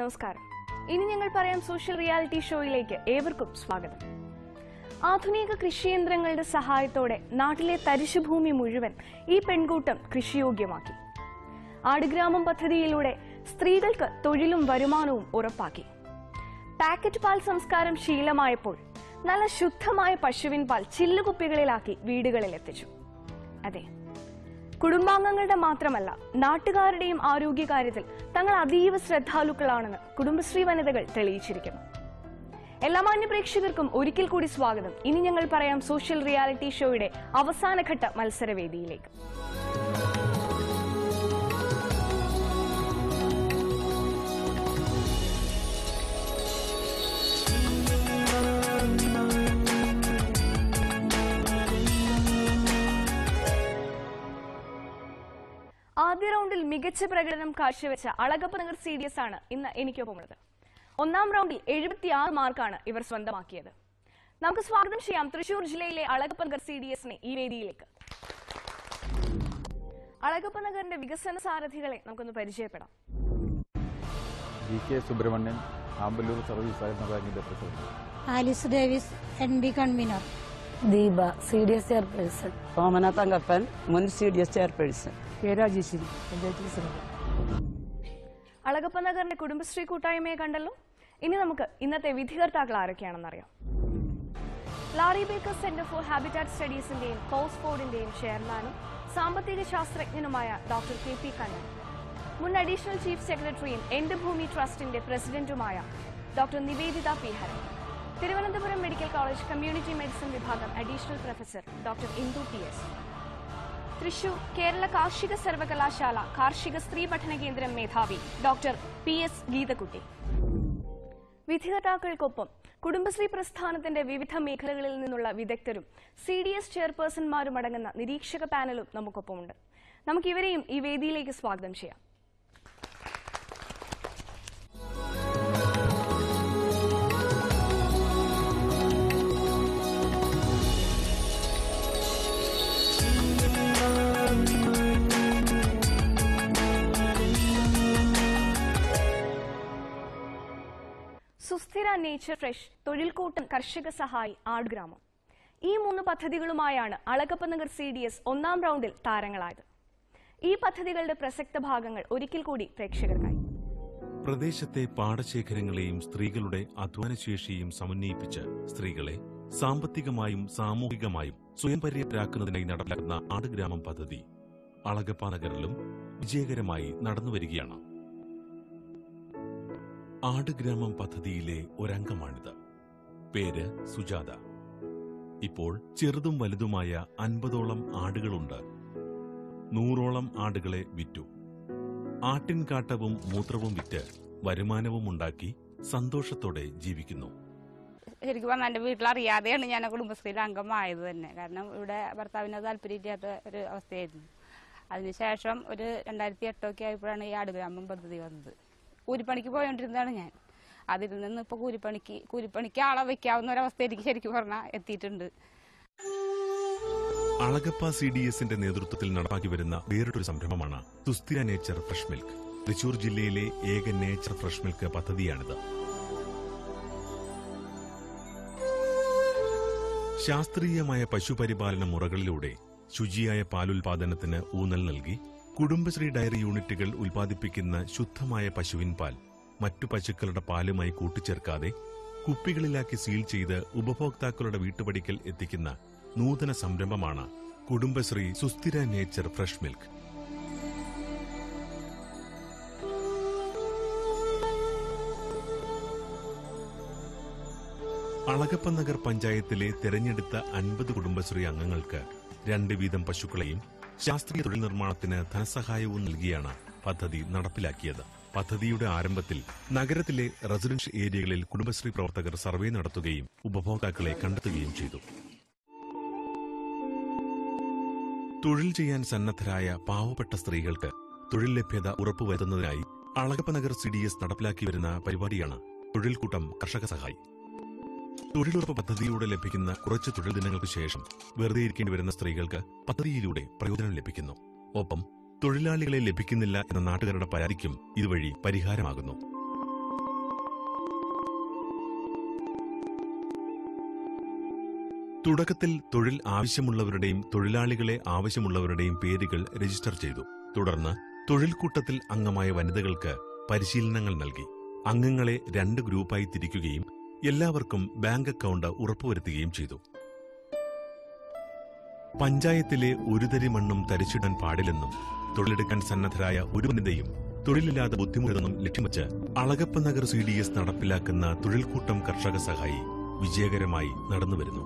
നമസ്കാരം ഇനി ഞങ്ങൾ പറയാം സോഷ്യൽ റിയാലിറ്റി ഷോയിലേക്ക് ഏവർക്കും സ്വാഗതം ആധുനിക കൃഷിയന്ത്രങ്ങളുടെ സഹായത്തോടെ നാട്ടിലെ തരിശുഭൂമി മുഴുവൻ ഈ പെൺകൂട്ടം കൃഷിയോഗ്യമാക്കി ആടുഗ്രാമം പദ്ധതിയിലൂടെ സ്ത്രീകൾക്ക് തൊഴിലും വരുമാനവും ഉറപ്പാക്കി പാക്കറ്റ് പാൽ സംസ്കാരം ശീലമായപ്പോൾ നല്ല ശുദ്ധമായ പശുവിൻ പാൽ ചില്ലുകുപ്പികളിലാക്കി വീടുകളിൽ എത്തിച്ചു അതെ കുടുംബാംഗങ്ങളുടെ മാത്രമല്ല നാട്ടുകാരുടെയും ആരോഗ്യകാര്യത്തിൽ തങ്ങൾ അതീവ ശ്രദ്ധാലുക്കളാണെന്ന് കുടുംബശ്രീ വനിതകൾ തെളിയിച്ചിരിക്കുന്നു എല്ലാ മാന്യ പ്രേക്ഷകർക്കും ഒരിക്കൽ കൂടി സ്വാഗതം ഇനി ഞങ്ങൾ പറയാം സോഷ്യൽ റിയാലിറ്റി ഷോയുടെ അവസാനഘട്ട മത്സരവേദിയിലേക്ക് ആദ്യ റൗണ്ടിൽ മികച്ച പ്രകടനം കാഴ്ചവെച്ച Alagappa Nagar C D S ആണ് ഇന്ന് എനിക്കൊപ്പമുള്ളത് ഒന്നാം റൗണ്ടിൽ എഴുപത്തിയാറ് മാർക്കാണ് ഇവർ സ്വന്തമാക്കിയത് നമുക്ക് സ്വാഗതം ചെയ്യാം തൃശൂർ ജില്ലയിലെ അളഗപ്പ നഗർ സി ഡി എസിനെ ഈ വേദിയിലേക്ക് അളഗപ്പ നഗറിന്റെ വികസന സാരഥികളെ നമുക്കൊന്ന് പരിചയപ്പെടാം G K Subramanian Amballur service സഹകരണ ബാങ്കിന്റെ president Alice Davis N B convener Deepa C D S chairperson Somana Thankappan മുൻ C D S chairperson K Rajeswari panchayat president Alagappa നഗറിന്റെ കുടുംബശ്രീ കൂട്ടായ്മയെ കണ്ടല്ലോ ഇനി നമുക്ക് ഇന്നത്തെ വിധികർത്താക്കൾ ആരൊക്കെയാണെന്നറിയാം Laurie Baker centre for habitat സ്റ്റഡീസിന്റെയും കോസ്ഫോർഡിന്റെയും ചെയർമാനും സാമ്പത്തിക ശാസ്ത്രജ്ഞനുമായ ഡോക്ടർ കെ പി കണ്ണൻ മുൻ അഡീഷണൽ ചീഫ് സെക്രട്ടറിയും എന്റെ ഭൂമി ട്രസ്റ്റിന്റെ പ്രസിഡന്റുമായ doctor Niveditha P Haran Thiruvananthapuram medical college community medicine വിഭാഗം additional professor doctor Indu T S Thrissur Kerala കാർഷിക സർവകലാശാല കാർഷിക സ്ത്രീ പഠന കേന്ദ്രം മേധാവി ഡോക്ടർ പി എസ് ഗീതകുട്ടി വിധികർത്താക്കൾക്കൊപ്പം കുടുംബശ്രീ പ്രസ്ഥാനത്തിന്റെ വിവിധ മേഖലകളിൽ നിന്നുള്ള വിദഗ്ധരും സി ഡി എസ് ചെയർപേഴ്സൺമാരും അടങ്ങുന്ന നിരീക്ഷക പാനലും നമുക്കൊപ്പമുണ്ട് നമുക്ക് ഇവരെയും ഈ വേദിയിലേക്ക് സ്വാഗതം ചെയ്യാം സുസ്ഥിര നേച്ചർ ഫ്രഷ് തൊഴിൽക്കൂട്ടം കർഷക സഹായി ആടുഗ്രാമം ഈ മൂന്ന് പദ്ധതികളുമായാണ് Alagappa Nagar C D S ഒന്നാം റൗണ്ടിൽ താരങ്ങളായത് ഈ പദ്ധതികളുടെ പ്രസക്ത ഭാഗങ്ങൾ ഒരിക്കൽ കൂടി പ്രേക്ഷകർക്കായി പ്രദേശത്തെ പാടശേഖരങ്ങളെയും സ്ത്രീകളുടെ അധ്വാനശേഷിയും സമന്വയിപ്പിച്ച് സ്ത്രീകളെ സാമ്പത്തികമായും സാമൂഹികമായും സ്വയം പര്യാപ്തരാക്കുന്നതിനായി നടപ്പിലാക്കുന്ന ആടുഗ്രാമം പദ്ധതി അളഗപ്പ നഗറിലും വിജയകരമായി നടന്നുവരികയാണ് ആടുഗ്രാമം പദ്ധതിയിലെ ഒരംഗമാണിത് പേര് സുജാത ഇപ്പോൾ ചെറുതും വലുതുമായ അൻപതോളം ആടുകളുണ്ട് നൂറോളം ആടുകളെ വിറ്റു ആട്ടിൻകാട്ടവും മൂത്രവും വിറ്റ് വരുമാനവും ഉണ്ടാക്കി സന്തോഷത്തോടെ ജീവിക്കുന്നു ശരിക്കും പറഞ്ഞാൽ എൻ്റെ വീട്ടിലറിയാതെയാണ് ഞാൻ ആ കുടുംബശ്രീയിൽ അംഗമായത് തന്നെ കാരണം ഇവിടെ ഭർത്താവിന് താല്പര്യമില്ലാത്ത ഒരു അവസ്ഥയായിരുന്നു അതിനുശേഷം ഒരു രണ്ടായിരത്തി എട്ടൊക്കെ ആയപ്പോഴാണ് ഈ ആടുഗ്രാമം പദ്ധതി വന്നത് കൂലിപ്പണിക്ക് പോയോണ്ടിരുന്നതാണ് ഞാൻ അതിൽ നിന്ന് ഇപ്പോൾ കൂലിപ്പണിക്ക് കൂലിപ്പണിക്ക് ആളെ വെക്കാവുന്ന ഒരവസ്ഥയിലേക്ക് ശരിക്കും പറഞ്ഞാൽ എത്തിയിട്ടുണ്ട് അളഗപ്പ സി ഡി എസിന്റെ നേതൃത്വത്തിൽ നടപ്പാക്കി വരുന്ന വേറിട്ടൊരു സംരംഭമാണ് സുസ്ഥിര നേച്ചർ ഫ്രഷ് മിൽക്ക് തൃശൂർ ജില്ലയിലെ ഏക നേച്ചർ ഫ്രഷ് മിൽക്ക് പദ്ധതിയാണിത് ശാസ്ത്രീയമായ പശുപരിപാലന മുറകളിലൂടെ ശുചിയായ പാലുൽപാദനത്തിന് ഊന്നൽ നൽകി കുടുംബശ്രീ ഡയറി യൂണിറ്റുകൾ ഉൽപ്പാദിപ്പിക്കുന്ന ശുദ്ധമായ പശുവിൻ പാൽ മറ്റു പശുക്കളുടെ പാലുമായി കൂട്ടിച്ചേർക്കാതെ കുപ്പികളിലാക്കി സീൽ ചെയ്ത് ഉപഭോക്താക്കളുടെ വീട്ടുപടിക്കൽ എത്തിക്കുന്ന നൂതന സംരംഭമാണ് കുടുംബശ്രീ സുസ്ഥിര nature fresh milk Alagappa Nagar പഞ്ചായത്തിലെ തെരഞ്ഞെടുത്ത അൻപത് കുടുംബശ്രീ അംഗങ്ങൾക്ക് രണ്ട് വീതം പശുക്കളെയും ശാസ്ത്രീയ തൊഴിൽ നിർമ്മാണത്തിന് ധനസഹായവും നൽകിയാണ് പദ്ധതി നടപ്പിലാക്കിയത് പദ്ധതിയുടെ ആരംഭത്തിൽ നഗരത്തിലെ റെസിഡൻഷ്യൽ ഏരിയകളിൽ കുടുംബശ്രീ പ്രവർത്തകർ സർവേ നടത്തുകയും ഉപഭോക്താക്കളെ കണ്ടെത്തുകയും ചെയ്തു തൊഴിൽ ചെയ്യാൻ സന്നദ്ധരായ പാവപ്പെട്ട സ്ത്രീകൾക്ക് തൊഴിൽ ലഭ്യത ഉറപ്പുവരുത്തുന്നതിനായി Alagappa Nagar C D S നടപ്പിലാക്കി വരുന്ന പരിപാടിയാണ് തൊഴിൽക്കൂട്ടം കർഷക സഹായി തൊഴിലുറപ്പ് പദ്ധതിയിലൂടെ ലഭിക്കുന്ന കുറച്ച് തൊഴിൽ ദിനങ്ങൾക്ക് ശേഷം വെറുതെ ഇരിക്കേണ്ടി വരുന്ന സ്ത്രീകൾക്ക് പദ്ധതിയിലൂടെ പ്രയോജനം ലഭിക്കുന്നു ഒപ്പം തൊഴിലാളികളെ ലഭിക്കുന്നില്ല എന്ന നാട്ടുകാരുടെ പരാതിക്കും ഇതുവഴി പരിഹാരമാകുന്നു തുടക്കത്തിൽ തൊഴിൽ ആവശ്യമുള്ളവരുടെയും തൊഴിലാളികളെ ആവശ്യമുള്ളവരുടെയും പേരുകൾ രജിസ്റ്റർ ചെയ്തു തുടർന്ന് തൊഴിൽക്കൂട്ടത്തിൽ അംഗമായ വനിതകൾക്ക് പരിശീലനങ്ങൾ നൽകി അംഗങ്ങളെ രണ്ട് ഗ്രൂപ്പായി തിരിക്കുകയും എല്ലാവർക്കും ബാങ്ക് അക്കൗണ്ട് ഉറപ്പുവരുത്തുകയും ചെയ്തു പഞ്ചായത്തിലെ ഒരു തരി മണ്ണും തരിച്ചിടാൻ പാടില്ലെന്നും തൊഴിലെടുക്കാൻ സന്നദ്ധരായ ഒരു വനിതയും തൊഴിലില്ലാതെ ബുദ്ധിമുട്ടെന്നും ലക്ഷ്യമച്ച് Alagappa Nagar C D S നടപ്പിലാക്കുന്ന തൊഴിൽക്കൂട്ടം കർഷക സഹായി വിജയകരമായി നടന്നുവരുന്നു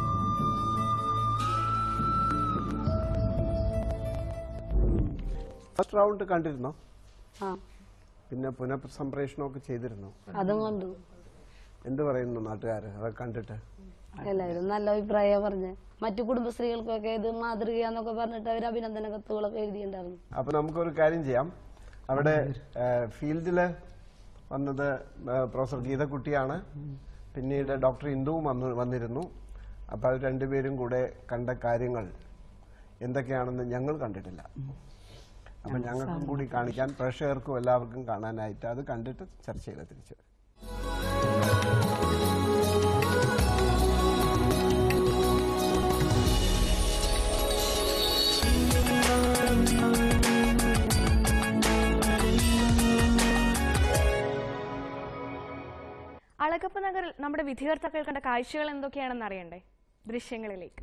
ഫസ്റ്റ് റൗണ്ട് കണ്ടിരുന്നോ ആ പിന്നെ പുനഃസംപ്രേഷണമൊക്കെ ചെയ്തിരുന്നോ അതും കണ്ടു എന്ത് പറയുന്നു നാട്ടുകാർ അതൊക്കെ കണ്ടിട്ട് എല്ലാവരും നല്ല അഭിപ്രായം പറഞ്ഞ് മറ്റു കുടുംബശ്രീകൾക്കൊക്കെ ഇത് മാതൃകയാന്നൊക്കെ പറഞ്ഞിട്ട് അവർ അഭിനന്ദന കത്തുകളൊക്കെ എഴുതിയിട്ടുണ്ടായിരുന്നു അപ്പൊ നമുക്കൊരു കാര്യം ചെയ്യാം അവിടെ ഫീൽഡിൽ വന്നത് ആ, പ്രൊഫസർ ഗീതക്കുട്ടിയാണ് പിന്നീട് ഡോക്ടർ ഇന്ദുവും വന്നു വന്നിരുന്നു അപ്പൊ അത് രണ്ടുപേരും കൂടെ കണ്ട കാര്യങ്ങൾ എന്തൊക്കെയാണെന്ന് ഞങ്ങൾ കണ്ടിട്ടില്ല അപ്പൊ ഞങ്ങൾക്കും കൂടി കാണിക്കാൻ പ്രേക്ഷകർക്കും എല്ലാവർക്കും കാണാനായിട്ട് അത് കണ്ടിട്ട് ചർച്ച ചെയ്ത് തിരിച്ചു വരാം. അളകപ്പ നഗറിൽ നമ്മുടെ വിധികർത്താക്കൾ കണ്ട കാഴ്ചകൾ എന്തൊക്കെയാണെന്ന് അറിയണ്ടേ ദൃശ്യങ്ങളിലേക്ക്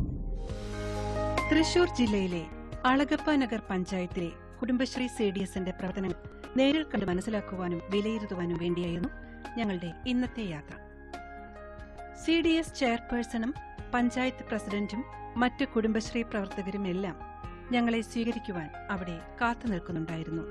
തൃശൂർ ജില്ലയിലെ അളഗപ്പ നഗർ പഞ്ചായത്തിലെ കുടുംബശ്രീ സി ഡി എസിന്റെ പ്രവർത്തനങ്ങൾ നേരിൽ കണ്ട് മനസ്സിലാക്കുവാനും വിലയിരുത്തുവാനും വേണ്ടിയായിരുന്നു ഞങ്ങളുടെ ഇന്നത്തെ യാത്ര സി ഡി എസ് ചെയർപേഴ്സണും പഞ്ചായത്ത് പ്രസിഡന്റും മറ്റ് കുടുംബശ്രീ പ്രവർത്തകരും എല്ലാം ഞങ്ങളെ സ്വീകരിക്കുവാൻ അവിടെ കാത്തു നിൽക്കുന്നുണ്ടായിരുന്നു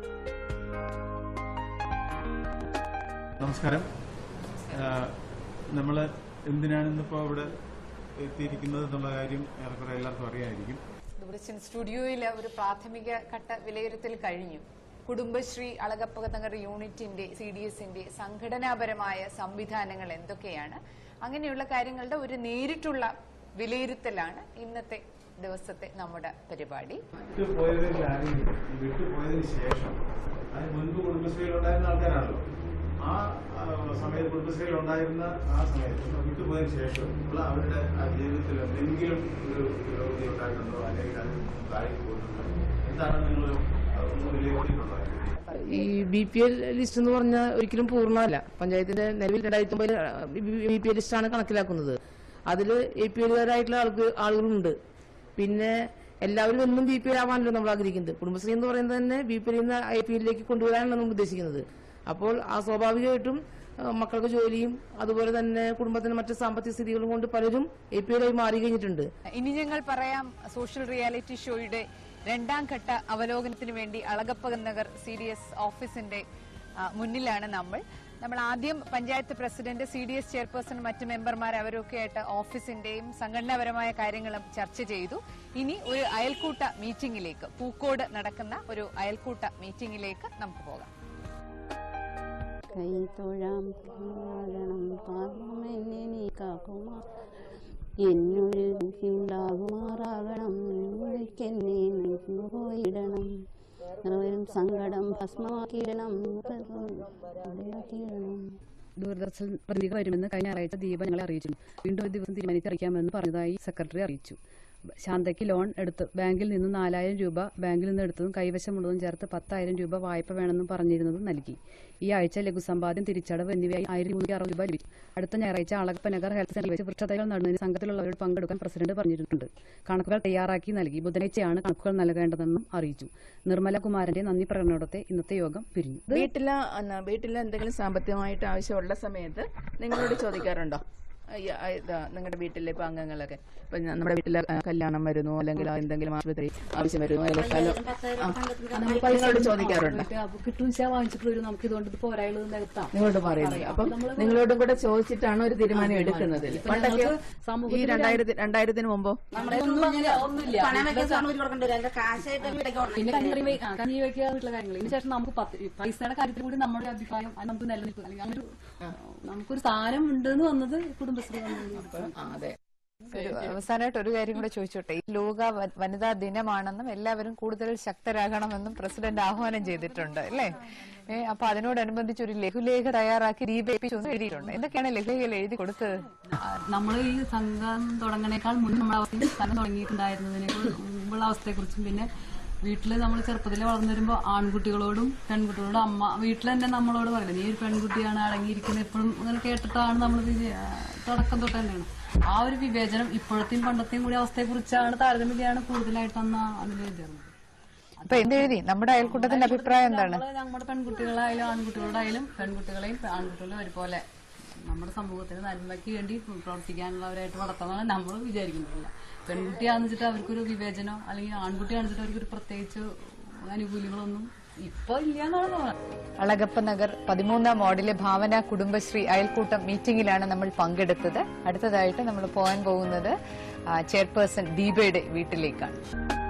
നമസ്കാരം നമ്മൾ എന്തിനാണ് ഇന്നിപ്പോൾ ഇവിടെ എത്തിയിരിക്കുന്നത് എന്നുള്ള കാര്യം ഏറെക്കുറെ എല്ലാവർക്കും അറിയാമായിരിക്കും ദൂരദർശൻ സ്റ്റുഡിയോയിൽ ഒരു പ്രാഥമിക ഘട്ട വിലയിരുത്തൽ കഴിഞ്ഞു കുടുംബശ്രീ അളകപ്പക നഗർ യൂണിറ്റിന്റെ സി ഡി എസിന്റെ സംഘടനാപരമായ സംവിധാനങ്ങൾ എന്തൊക്കെയാണ് അങ്ങനെയുള്ള കാര്യങ്ങളുടെ ഒരു നേരിട്ടുള്ള വിലയിരുത്തലാണ് ഇന്നത്തെ ദിവസത്തെ നമ്മുടെ പരിപാടി വിട്ടുപോയതിൽ ആരെങ്കിലും ഈ വിട്ടുപോയതിന് ശേഷം അതിന് മുൻപ് കുടുംബശ്രീയിൽ ഉണ്ടായിരുന്ന ആൾക്കാരാണല്ലോ ആ ആ, സമയത്ത് കുടുംബശ്രീയിൽ ഉണ്ടായിരുന്ന ആ സമയത്ത് വിട്ടുപോയതിന് ശേഷം ഉള്ള അവരുടെ ആ ജീവിതത്തിൽ എന്തെങ്കിലും ഒരു പുരോഗതി ഉണ്ടായിട്ടുണ്ടോ അല്ലെങ്കിൽ അത് താഴേക്ക് പോയിട്ടുണ്ടോ എന്താണ് നിങ്ങൾ ഒന്ന് വിലയിരുത്തിയിട്ടുള്ളത് ഈ ബി പി എൽ ലിസ്റ്റ് എന്ന് പറഞ്ഞാൽ ഒരിക്കലും പൂർണ്ണമല്ല പഞ്ചായത്തിന്റെ നിലവിൽ രണ്ടായിരത്തി ഒമ്പതിൽ ബി പി എൽ ലിസ്റ്റാണ് കണക്കിലാക്കുന്നത് അതിൽ എ പി എല്ലുകാരായിട്ടുള്ള ആൾക്ക് ആളുകളുണ്ട് പിന്നെ എല്ലാവരും എന്നും ബി പി എൽ ആവാനല്ലോ നമ്മൾ ആഗ്രഹിക്കുന്നത് കുടുംബശ്രീ എന്ന് പറയുന്നത് തന്നെ ബി പി എല്ലിൽ നിന്ന് ഐ പി എല്ലിലേക്ക് കൊണ്ടുവരാനാണ് നമ്മൾ ഉദ്ദേശിക്കുന്നത് അപ്പോൾ ആ സ്വാഭാവികമായിട്ടും ആ, മക്കൾക്ക് ജോലിയും അതുപോലെ തന്നെ കുടുംബത്തിന് മറ്റ് സാമ്പത്തിക സ്ഥിതികളും കൊണ്ട് പലരും എ പി എല്ലായി മാറി കഴിഞ്ഞിട്ടുണ്ട് ഇനി ഞങ്ങൾ പറയാം സോഷ്യൽ റിയാലിറ്റി ഷോയുടെ രണ്ടാം ഘട്ട അവലോകനത്തിന് വേണ്ടി Alagappa Nagar C D S ഓഫീസിന്റെ ആ, മുന്നിലാണ് നമ്മൾ നമ്മൾ ആദ്യം panchayat president C D S chairperson മറ്റ് മെമ്പർമാർ അവരൊക്കെ ആയിട്ട് ഓഫീസിന്റെയും സംഘടനാപരമായ കാര്യങ്ങളും ചർച്ച ചെയ്തു ഇനി ഒരു അയൽക്കൂട്ട മീറ്റിംഗിലേക്ക് പൂക്കോട് നടക്കുന്ന ഒരു അയൽക്കൂട്ട മീറ്റിംഗിലേക്ക് നമുക്ക് പോകാം കൈ തൊഴാം കാണണം പാപമെന്നെ നീ കാക്കുമാ എന്നൊരു ഉണ്ടാകുമാറാകണം വിളിക്കെന്നെ പോയിടണം നിറവരും സങ്കടം ഭസ്മമാക്കിയിടണം ഇടയാക്കിയിടണം ദൂരദർശൻ പ്രതിനിധി വരുമെന്ന് കഴിഞ്ഞ ഞായറാഴ്ച ദീപ ഞങ്ങളെ അറിയിച്ചു വീണ്ടും ഒരു ദിവസം തീരുമാനിച്ചറിയിക്കാമെന്ന് പറഞ്ഞതായി സെക്രട്ടറി അറിയിച്ചു ശാന്തയ്ക്ക് ലോൺ എടുത്ത് ബാങ്കിൽ നിന്ന് നാലായിരം രൂപ ബാങ്കിൽ നിന്ന് എടുത്തതും കൈവശമുള്ളതും ചേർത്ത് പത്തായിരം രൂപ വായ്പ വേണമെന്നും പറഞ്ഞിരുന്നതും നൽകി ഈ ആഴ്ച ലഘുസമ്പാദ്യം തിരിച്ചടവ് എന്നിവയായി ആയിരത്തി മുന്നൂറ്റി അറുപത് രൂപ ലഭിച്ചു അടുത്ത ഞായറാഴ്ച അളകപ്പനഗർ ഹെൽത്ത് സെന്ററിൽ വെച്ച് വൃക്ഷതൈകൾ നടുന്നതിന് സംഘത്തിലുള്ളവരോട് പങ്കെടുക്കാൻ പ്രസിഡന്റ് പറഞ്ഞിട്ടുണ്ട് കണക്കുകൾ തയ്യാറാക്കി നൽകി ബുധനാഴ്ചയാണ് കണക്കുകൾ നൽകേണ്ടതെന്നും അറിയിച്ചു നിർമ്മല കുമാരന്റെ നന്ദി പ്രകടനത്തോടെ ഇന്നത്തെ യോഗം പിരിഞ്ഞു വീട്ടില് അന്ന- വീട്ടില് എന്തെങ്കിലും സാമ്പത്തികമായിട്ട് ആവശ്യമുള്ള സമയത്ത് നിങ്ങളോട് ചോദിക്കാറുണ്ടോ അയ്യ, ആ, ഇതാ, നിങ്ങളുടെ വീട്ടിലെ ഇപ്പൊ അംഗങ്ങളൊക്കെ ഇപ്പൊ ഞ- നമ്മുടെ വീട്ടിലെ ആ, കല്യാണം വരുന്നു അല്ലെങ്കിൽ ആ എന്തെങ്കിലും ആശുപത്രി ആവശ്യം വരുന്നു അല്ലെങ്കിൽ സ്ഥലം ആ, നമ്മൾ നിങ്ങളോട് ചോദിക്കാറുണ്ടോ കിട്ടും വാങ്ങിച്ചിട്ട് വരും നമുക്ക് ഇതുകൊണ്ട് ഇത് പോരായുള്ളത് നികത്താം നിങ്ങളോട് പറയുന്നത് അപ്പം നിങ്ങളോടും കൂടെ ചോദിച്ചിട്ടാണ് ഒരു തീരുമാനം എടുക്കുന്നത് ഇപ്പൊ പണ്ടൊക്കെ ഞങ്ങൾക്ക് ഈ സമൂഹത്തിൽ രണ്ടായിരത്തി രണ്ടായിരത്തിന് മുമ്പോ പിന്നെ കഞ്ഞി വെ- ആ, കഞ്ഞി വയ്ക്കുക എന്നുള്ള കാര്യങ്ങൾ ഇതിന് ശേഷം നമുക്ക് പത്ത് ഈ പൈസയുടെ കാര്യത്തിൽ കൂടി നമ്മുടെ ഒരു അഭിപ്രായം അത് നമുക്ക് നിലനിൽക്കും അല്ലെങ്കിൽ അങ്ങനെ ഒരു നമുക്കൊരു സ്ഥാനം ഉണ്ടെന്ന് വന്നത് കുടുംബശ്രീ വന്നത് ആ, അതെ ഒരു അവസാനമായിട്ട് ഒരു കാര്യം കൂടെ ചോദിച്ചോട്ടെ ഈ ലോക വ- വനിതാ ദിനമാണെന്നും എല്ലാവരും കൂടുതൽ ശക്തരാകണമെന്നും പ്രസിഡന്റ് ആഹ്വാനം ചെയ്തിട്ടുണ്ട് അല്ലേ ഏ, അപ്പൊ അതിനോടനുബന്ധിച്ച് ഒരു ലഘുലേഖ തയ്യാറാക്കി ദീപേപ്പിച്ചു എന്ന് എഴുതിയിട്ടുണ്ട് എന്തൊക്കെയാണ് ലഘുലേഖയിൽ എഴുതി കൊടുത്തത് നമ്മൾ ഈ സംഘം തുടങ്ങണേക്കാൾ മുന്നേ നമ്മുടെ അവസ്ഥ സ്ഥലം തുടങ്ങിയിട്ടുണ്ടായിരുന്നതിനെ മുമ്പുള്ള അവസ്ഥയെക്കുറിച്ചും പിന്നെ വീട്ടിൽ നമ്മൾ ചെറുപ്പത്തിൽ വളർന്നു വരുമ്പോൾ ആൺകുട്ടികളോടും പെൺകുട്ടികളോടും അമ്മ വീട്ടിൽ തന്നെ നമ്മളോട് പറയുന്നത് നീ ഒരു പെൺകുട്ടിയാണ് അടങ്ങിയിരിക്കുന്നത് എപ്പോഴും അങ്ങനെ കേട്ടിട്ടാണ് നമ്മൾ തുടക്കം തൊട്ട് തന്നെയാണ് ആ ഒരു വിവേചനം ഇപ്പോഴത്തെയും പണ്ടത്തെയും കൂടി അവസ്ഥയെക്കുറിച്ചാണ് താരതമ്യമാണ് കൂടുതലായിട്ട് അന്ന് അതിൽ എഴുതിയിരുന്നത് അപ്പൊ എന്തെഴുതി നമ്മുടെ അയൽക്കൂട്ടത്തിന്റെ അഭിപ്രായം എന്താണ് നമ്മള് നമ്മുടെ പെൺകുട്ടികളായാലും ആൺകുട്ടികളോടായാലും പെൺകുട്ടികളെയും ആൺകുട്ടികളെയും ഒരുപോലെ നമ്മുടെ സമൂഹത്തിന് നന്മയ്ക്ക് വേണ്ടി പ്രവർത്തിക്കാനുള്ളവരായിട്ട് വളർത്തണമെന്ന് നമ്മൾ വിചാരിക്കുന്നില്ല പെൺകുട്ടിയാന്ന് വെച്ചിട്ട് അവർക്കൊരു വിവേചനോ അല്ലെങ്കിൽ ആൺകുട്ടിയാണെന്ന് വെച്ചിട്ട് അവർക്കൊരു പ്രത്യേകിച്ച് ആനുകൂല്യങ്ങളൊന്നും ഇപ്പൊ ഇല്ല എന്നാണ് തോന്നുന്നത് അളഗപ്പ നഗർ പതിമൂന്നാം വാർഡിലെ ഭാവന കുടുംബശ്രീ അയൽക്കൂട്ടം മീറ്റിംഗിലാണ് നമ്മൾ പങ്കെടുത്തത് അടുത്തതായിട്ട് നമ്മൾ പോകാൻ പോകുന്നത് ആ, ചെയർപേഴ്സൺ ദീപയുടെ വീട്ടിലേക്കാണ്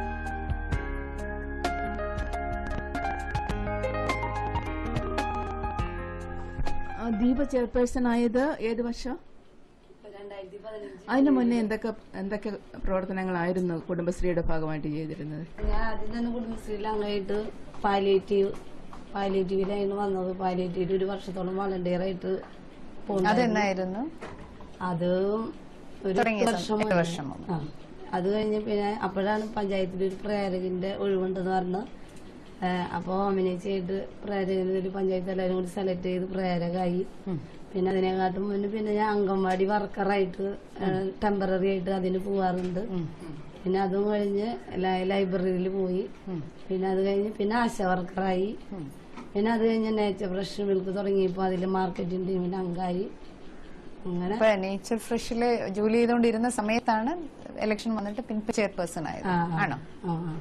ദീപ ചെയർപേഴ്സൺ ആയത് ഏത് വർഷം അതിനു മുന്നേ എന്തൊക്കെ എന്തൊക്കെ പ്രവർത്തനങ്ങളായിരുന്നു കുടുംബശ്രീയുടെ ഭാഗമായിട്ട് ചെയ്തിരുന്നത് ഞാൻ ആദ്യം തന്നെ കുടുംബശ്രീയിൽ അങ്ങായിട്ട് പാലിയേറ്റീവ് പാലിയേറ്റീവിലായിരുന്നു വന്നത് പാലിയേറ്റീവിൽ ഒരു വർഷത്തോളം വളണ്ടിയർ ആയിട്ട് പോകുന്നുണ്ടായിരുന്നു. അതെന്നായിരുന്നു അത് ഒരു തുടങ്ങിയ സമയം, വർഷം എട്ട് മുന്നേ. വർഷം മുമ്പ്. ആ. അത് കഴിഞ്ഞ് പിന്നെ അപ്പോഴാണ് പഞ്ചായത്തിൽ ഒരു പ്രേരകിന്റെ ഒഴിവുണ്ടെന്ന് പറഞ്ഞ് അപ്പോൾ അഭിനയിച്ചായിട്ട് പ്രേരകിന് ഒരു പഞ്ചായത്ത് എല്ലാവരും കൂടി സെലക്ട് ചെയ്ത് പ്രേരകായി പിന്നെ അതിനെക്കാട്ടും മുന്നേ പിന്നെ ഞാൻ അംഗൻവാടി വർക്കറായിട്ട് ടെമ്പററി ആയിട്ട് അതിന് പോവാറുണ്ട് പിന്നെ അതും കഴിഞ്ഞ് ലൈ- ലൈബ്രറിയിൽ പോയി പിന്നെ അത് കഴിഞ്ഞ് പിന്നെ ആശ വർക്കറായി പിന്നെ അത് കഴിഞ്ഞ് നേച്ചർ ഫ്രഷ് മിൽക്ക് തുടങ്ങിയപ്പോൾ അതിൽ മാർക്കറ്റിംഗ് ടീമിന്റെ അംഗമായി അങ്ങനെ ഇപ്പൊ നേച്ചർ ഫ്രഷില് ജോലി ചെയ്തുകൊണ്ടിരുന്ന സമയത്താണ് ഇലക്ഷൻ വന്നിട്ട് പിന്നെ ചെയർപേഴ്സൺ ആയത് ആ, ആ. ആണോ ആ, ആ.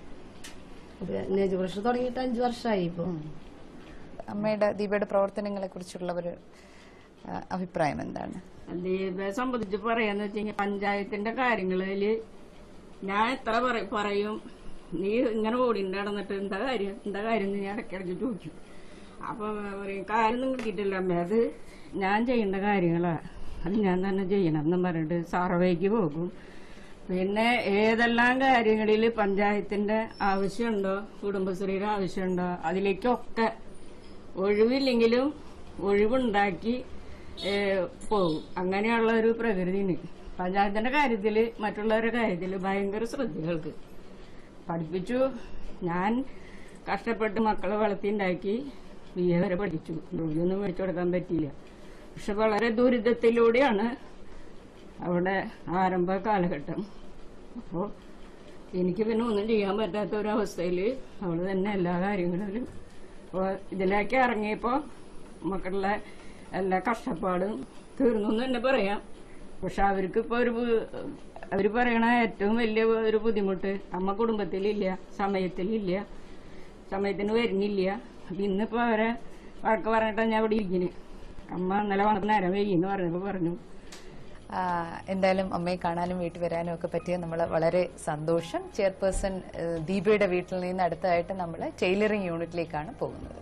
ഇത് നേച്ചർ ഫ്രഷ് തുടങ്ങിയിട്ട് അഞ്ചു വർഷമായി ഇപ്പൊ അമ്മയുടെ ദീപയുടെ പ്രവർത്തനങ്ങളെ കുറിച്ചുള്ള ഒരു ആ, അഭിപ്രായം എന്താണ് ദീപയെ സംബന്ധിച്ച് പറയാന്ന് വെച്ച് കഴിഞ്ഞാൽ പഞ്ചായത്തിന്റെ കാര്യങ്ങളില് ഞാൻ എത്ര പറ- പറയും നീ ഇങ്ങനെ ഓടിണ്ട് നടന്നിട്ട് എന്താ കാര്യം എന്താ കാര്യം എന്ന് ഞാൻ ഇടയ്ക്കിടയ്ക്ക് ചോദിക്കും അപ്പൊ പറയും കാര്യമൊന്നും കിട്ടിയിട്ടില്ല അമ്മ അത് ഞാൻ ചെയ്യേണ്ട കാര്യങ്ങളാ അത് ഞാൻ തന്നെ ചെയ്യണം എന്നും പറഞ്ഞിട്ട് സർവേക്ക് പോകും പിന്നെ ഏതെല്ലാം കാര്യങ്ങളിൽ പഞ്ചായത്തിന്റെ ആവശ്യമുണ്ടോ കുടുംബശ്രീയുടെ ആവശ്യമുണ്ടോ അതിലേക്കൊക്കെ ഒഴിവില്ലെങ്കിലും ഒഴിവുണ്ടാക്കി ഏഹ്, പോകും അങ്ങനെയുള്ള ഒരു പ്രകൃതിന് പഞ്ചായത്തിന്റെ കാര്യത്തിൽ മറ്റുള്ളവരുടെ കാര്യത്തിൽ ഭയങ്കര ശ്രദ്ധകൾക്ക് പഠിപ്പിച്ചു ഞാൻ കഷ്ടപ്പെട്ട് മക്കളെ വളർത്തിണ്ടാക്കി ബി എ വരെ പഠിച്ചു ജോലിയൊന്നും മേടിച്ചു കൊടുക്കാൻ പറ്റിയില്ല പക്ഷെ വളരെ ദുരിതത്തിലൂടെയാണ് അവിടെ ആരംഭ കാലഘട്ടം അപ്പോൾ എനിക്ക് പിന്നെ ഒന്നും ചെയ്യാൻ പറ്റാത്ത ഒരു അവസ്ഥയിൽ അവൾ തന്നെ എല്ലാ കാര്യങ്ങളിലും അപ്പോൾ ഇതിലേക്ക് ഇറങ്ങിയപ്പോൾ മക്കളുടെ എല്ലാ കഷ്ടപ്പാടും തീർന്നു എന്ന് തന്നെ പറയാം പക്ഷെ അവർക്ക് ഇപ്പോൾ ഒരു അവർ പറയണ ഏറ്റവും വലിയ ഒരു ബുദ്ധിമുട്ട് അമ്മ കുടുംബത്തിലില്ല സമയത്തിലില്ല സമയത്തിന് വരുന്നില്ല അപ്പൊ ഇന്നിപ്പോ അവരെ വഴക്ക് പറഞ്ഞിട്ടാ ഞാൻ ഇവിടെ ഇരിക്കുന്നു അമ്മ ഇന്നലെ വന്നപ്പോ നേരം വൈകിന്ന് പറഞ്ഞപ്പോ പറഞ്ഞു ആ, എന്തായാലും അമ്മയെ കാണാനും വീട്ടിൽ വരാനും ഒക്കെ പറ്റിയ നമ്മൾ വളരെ സന്തോഷം ചെയർപേഴ്സൺ ഏഹ്, ദീപയുടെ വീട്ടിൽ നിന്ന് അടുത്തതായിട്ട് നമ്മൾ ടൈലറിംഗ് യൂണിറ്റിലേക്കാണ് പോകുന്നത്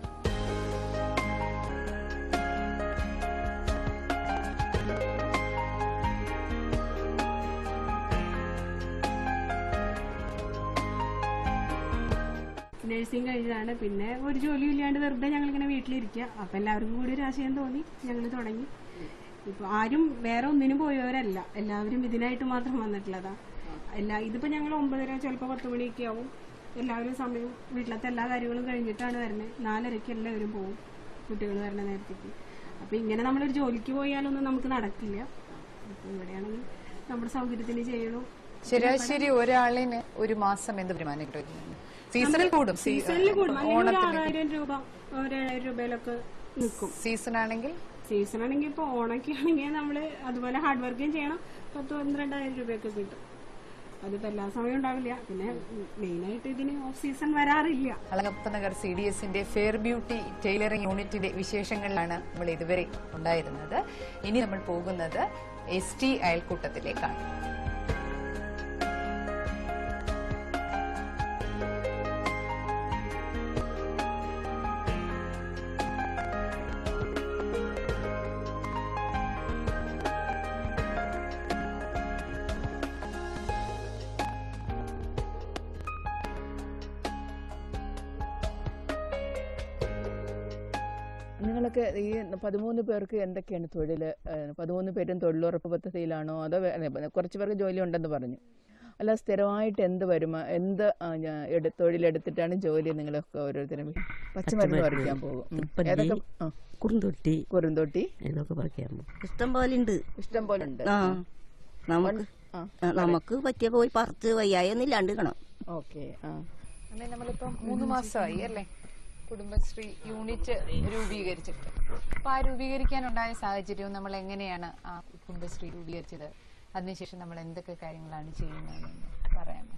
നഴ്സിംഗ് കഴിഞ്ഞതാണ് പിന്നെ ഒരു ജോലിയും ഇല്ലാണ്ട് വെറുതെ ഞങ്ങളിങ്ങനെ വീട്ടിലിരിക്കുക അപ്പം എല്ലാവർക്കും കൂടി ഒരു ആശയം തോന്നി ഞങ്ങൾ തുടങ്ങി ഇപ്പോൾ ആരും വേറെ ഒന്നിനും പോയവരല്ല എല്ലാവരും ഇതിനായിട്ട് മാത്രം വന്നിട്ടുള്ളതാ എല്ലാ ഇതിപ്പോൾ ഞങ്ങൾ ഒമ്പതര ചിലപ്പോൾ പത്ത് മണിയൊക്കെ ആവും എല്ലാവരും സമയം വീട്ടിലത്തെ എല്ലാ കാര്യങ്ങളും കഴിഞ്ഞിട്ടാണ് വരുന്നത് നാലരയ്ക്ക് എല്ലാവരും പോകും കുട്ടികൾ വരുന്ന നേരത്തേക്ക് അപ്പോൾ ഇങ്ങനെ നമ്മളൊരു ജോലിക്ക് പോയാലൊന്നും നമുക്ക് നടക്കില്ല അപ്പോൾ ഇവിടെയാണെങ്കിൽ നമ്മുടെ സൗകര്യത്തിന് ചെയ്യണു ശരാശരി ഒരാളിന് ഒരു മാസം എന്ത് വരുമാനം കിട്ടും സീസണിൽ കൂടും സീ- സീസണിൽ കൂടും അല്ലെങ്കിൽ ഒരു ഓണത്തിന് ആറായിരം രൂപ ഒരു ഏഴായിരം രൂപയിലൊക്കെ നിൽക്കും സീസൺ ആണെങ്കിൽ സീസൺ ആണെങ്കിൽ ഇപ്പോൾ ഓണൊക്കെ ആണെങ്കിൽ നമ്മൾ അതുപോലെ ഹാർഡ് വർക്കും ചെയ്യണം പത്ത് പന്ത്രണ്ടായിരം രൂപയൊക്കെ കിട്ടും അതിപ്പോൾ എല്ലാ സമയവും ഉണ്ടാവില്ല പിന്നെ മെയിനായിട്ട് ഇതിന് ഓഫ് സീസൺ വരാറില്ല അളകപ്പ നഗർ സി ഡി എസിന്റെ ഫെയർ ബ്യൂട്ടി ടൈലറിംഗ് യൂണിറ്റിന്റെ വിശേഷങ്ങളിലാണ് നമ്മൾ ഇതുവരെ ഉണ്ടായിരുന്നത് ഇനി നമ്മൾ പോകുന്നത് എസ് ടി അയൽക്കൂട്ടത്തിലേക്കാണ് നിങ്ങളൊക്കെ ഈ പതിമൂന്ന് പേർക്ക് എന്തൊക്കെയാണ് തൊഴിൽ പതിമൂന്ന് പേരും തൊഴിലുറപ്പ് പദ്ധതിയിലാണോ അതോ വേ- അല്ല, കുറച്ച് പേർക്ക് ജോലി ഉണ്ടെന്ന് പറഞ്ഞു അല്ല സ്ഥിരമായിട്ട് എന്ത് വരുമാ എന്ത് ആ, ഞാ- എടു- തൊഴിലെടുത്തിട്ടാണ് ജോലി നിങ്ങളൊക്കെ ഓരോരുത്തരും പച്ചമരുന്ന് പറിക്കാൻ പോകും ഉം. തിപ്പല്ലി, ഏതൊക്കെ ആ. കുറുന്തൊട്ടി കുറുന്തൊട്ടി ഇതൊക്കെ പറിക്കാൻ പോകും ഇഷ്ടം പോലെ ഉണ്ട് ഇഷ്ടം പോലെ ഉണ്ട് ആ നമുക്ക് ആ, ആ, നമുക്ക് പറ്റിയ പോയി പറിച്ച് വയ്യായൊന്നും ഇല്ലാണ്ടിരിക്കണം ഓക്കെ ആ അമ്മേ നമ്മളിപ്പം മൂന്ന് മാസമായി അല്ലേ കുടുംബശ്രീ യൂണിറ്റ് രൂപീകരിച്ചിട്ട് അപ്പൊ ആ രൂപീകരിക്കാനുണ്ടായ സാഹചര്യവും നമ്മൾ എങ്ങനെയാണ് ആ കുടുംബശ്രീ രൂപീകരിച്ചത് അതിനുശേഷം നമ്മൾ എന്തൊക്കെ കാര്യങ്ങളാണ് ചെയ്യുന്നതെന്ന് പറയാമോ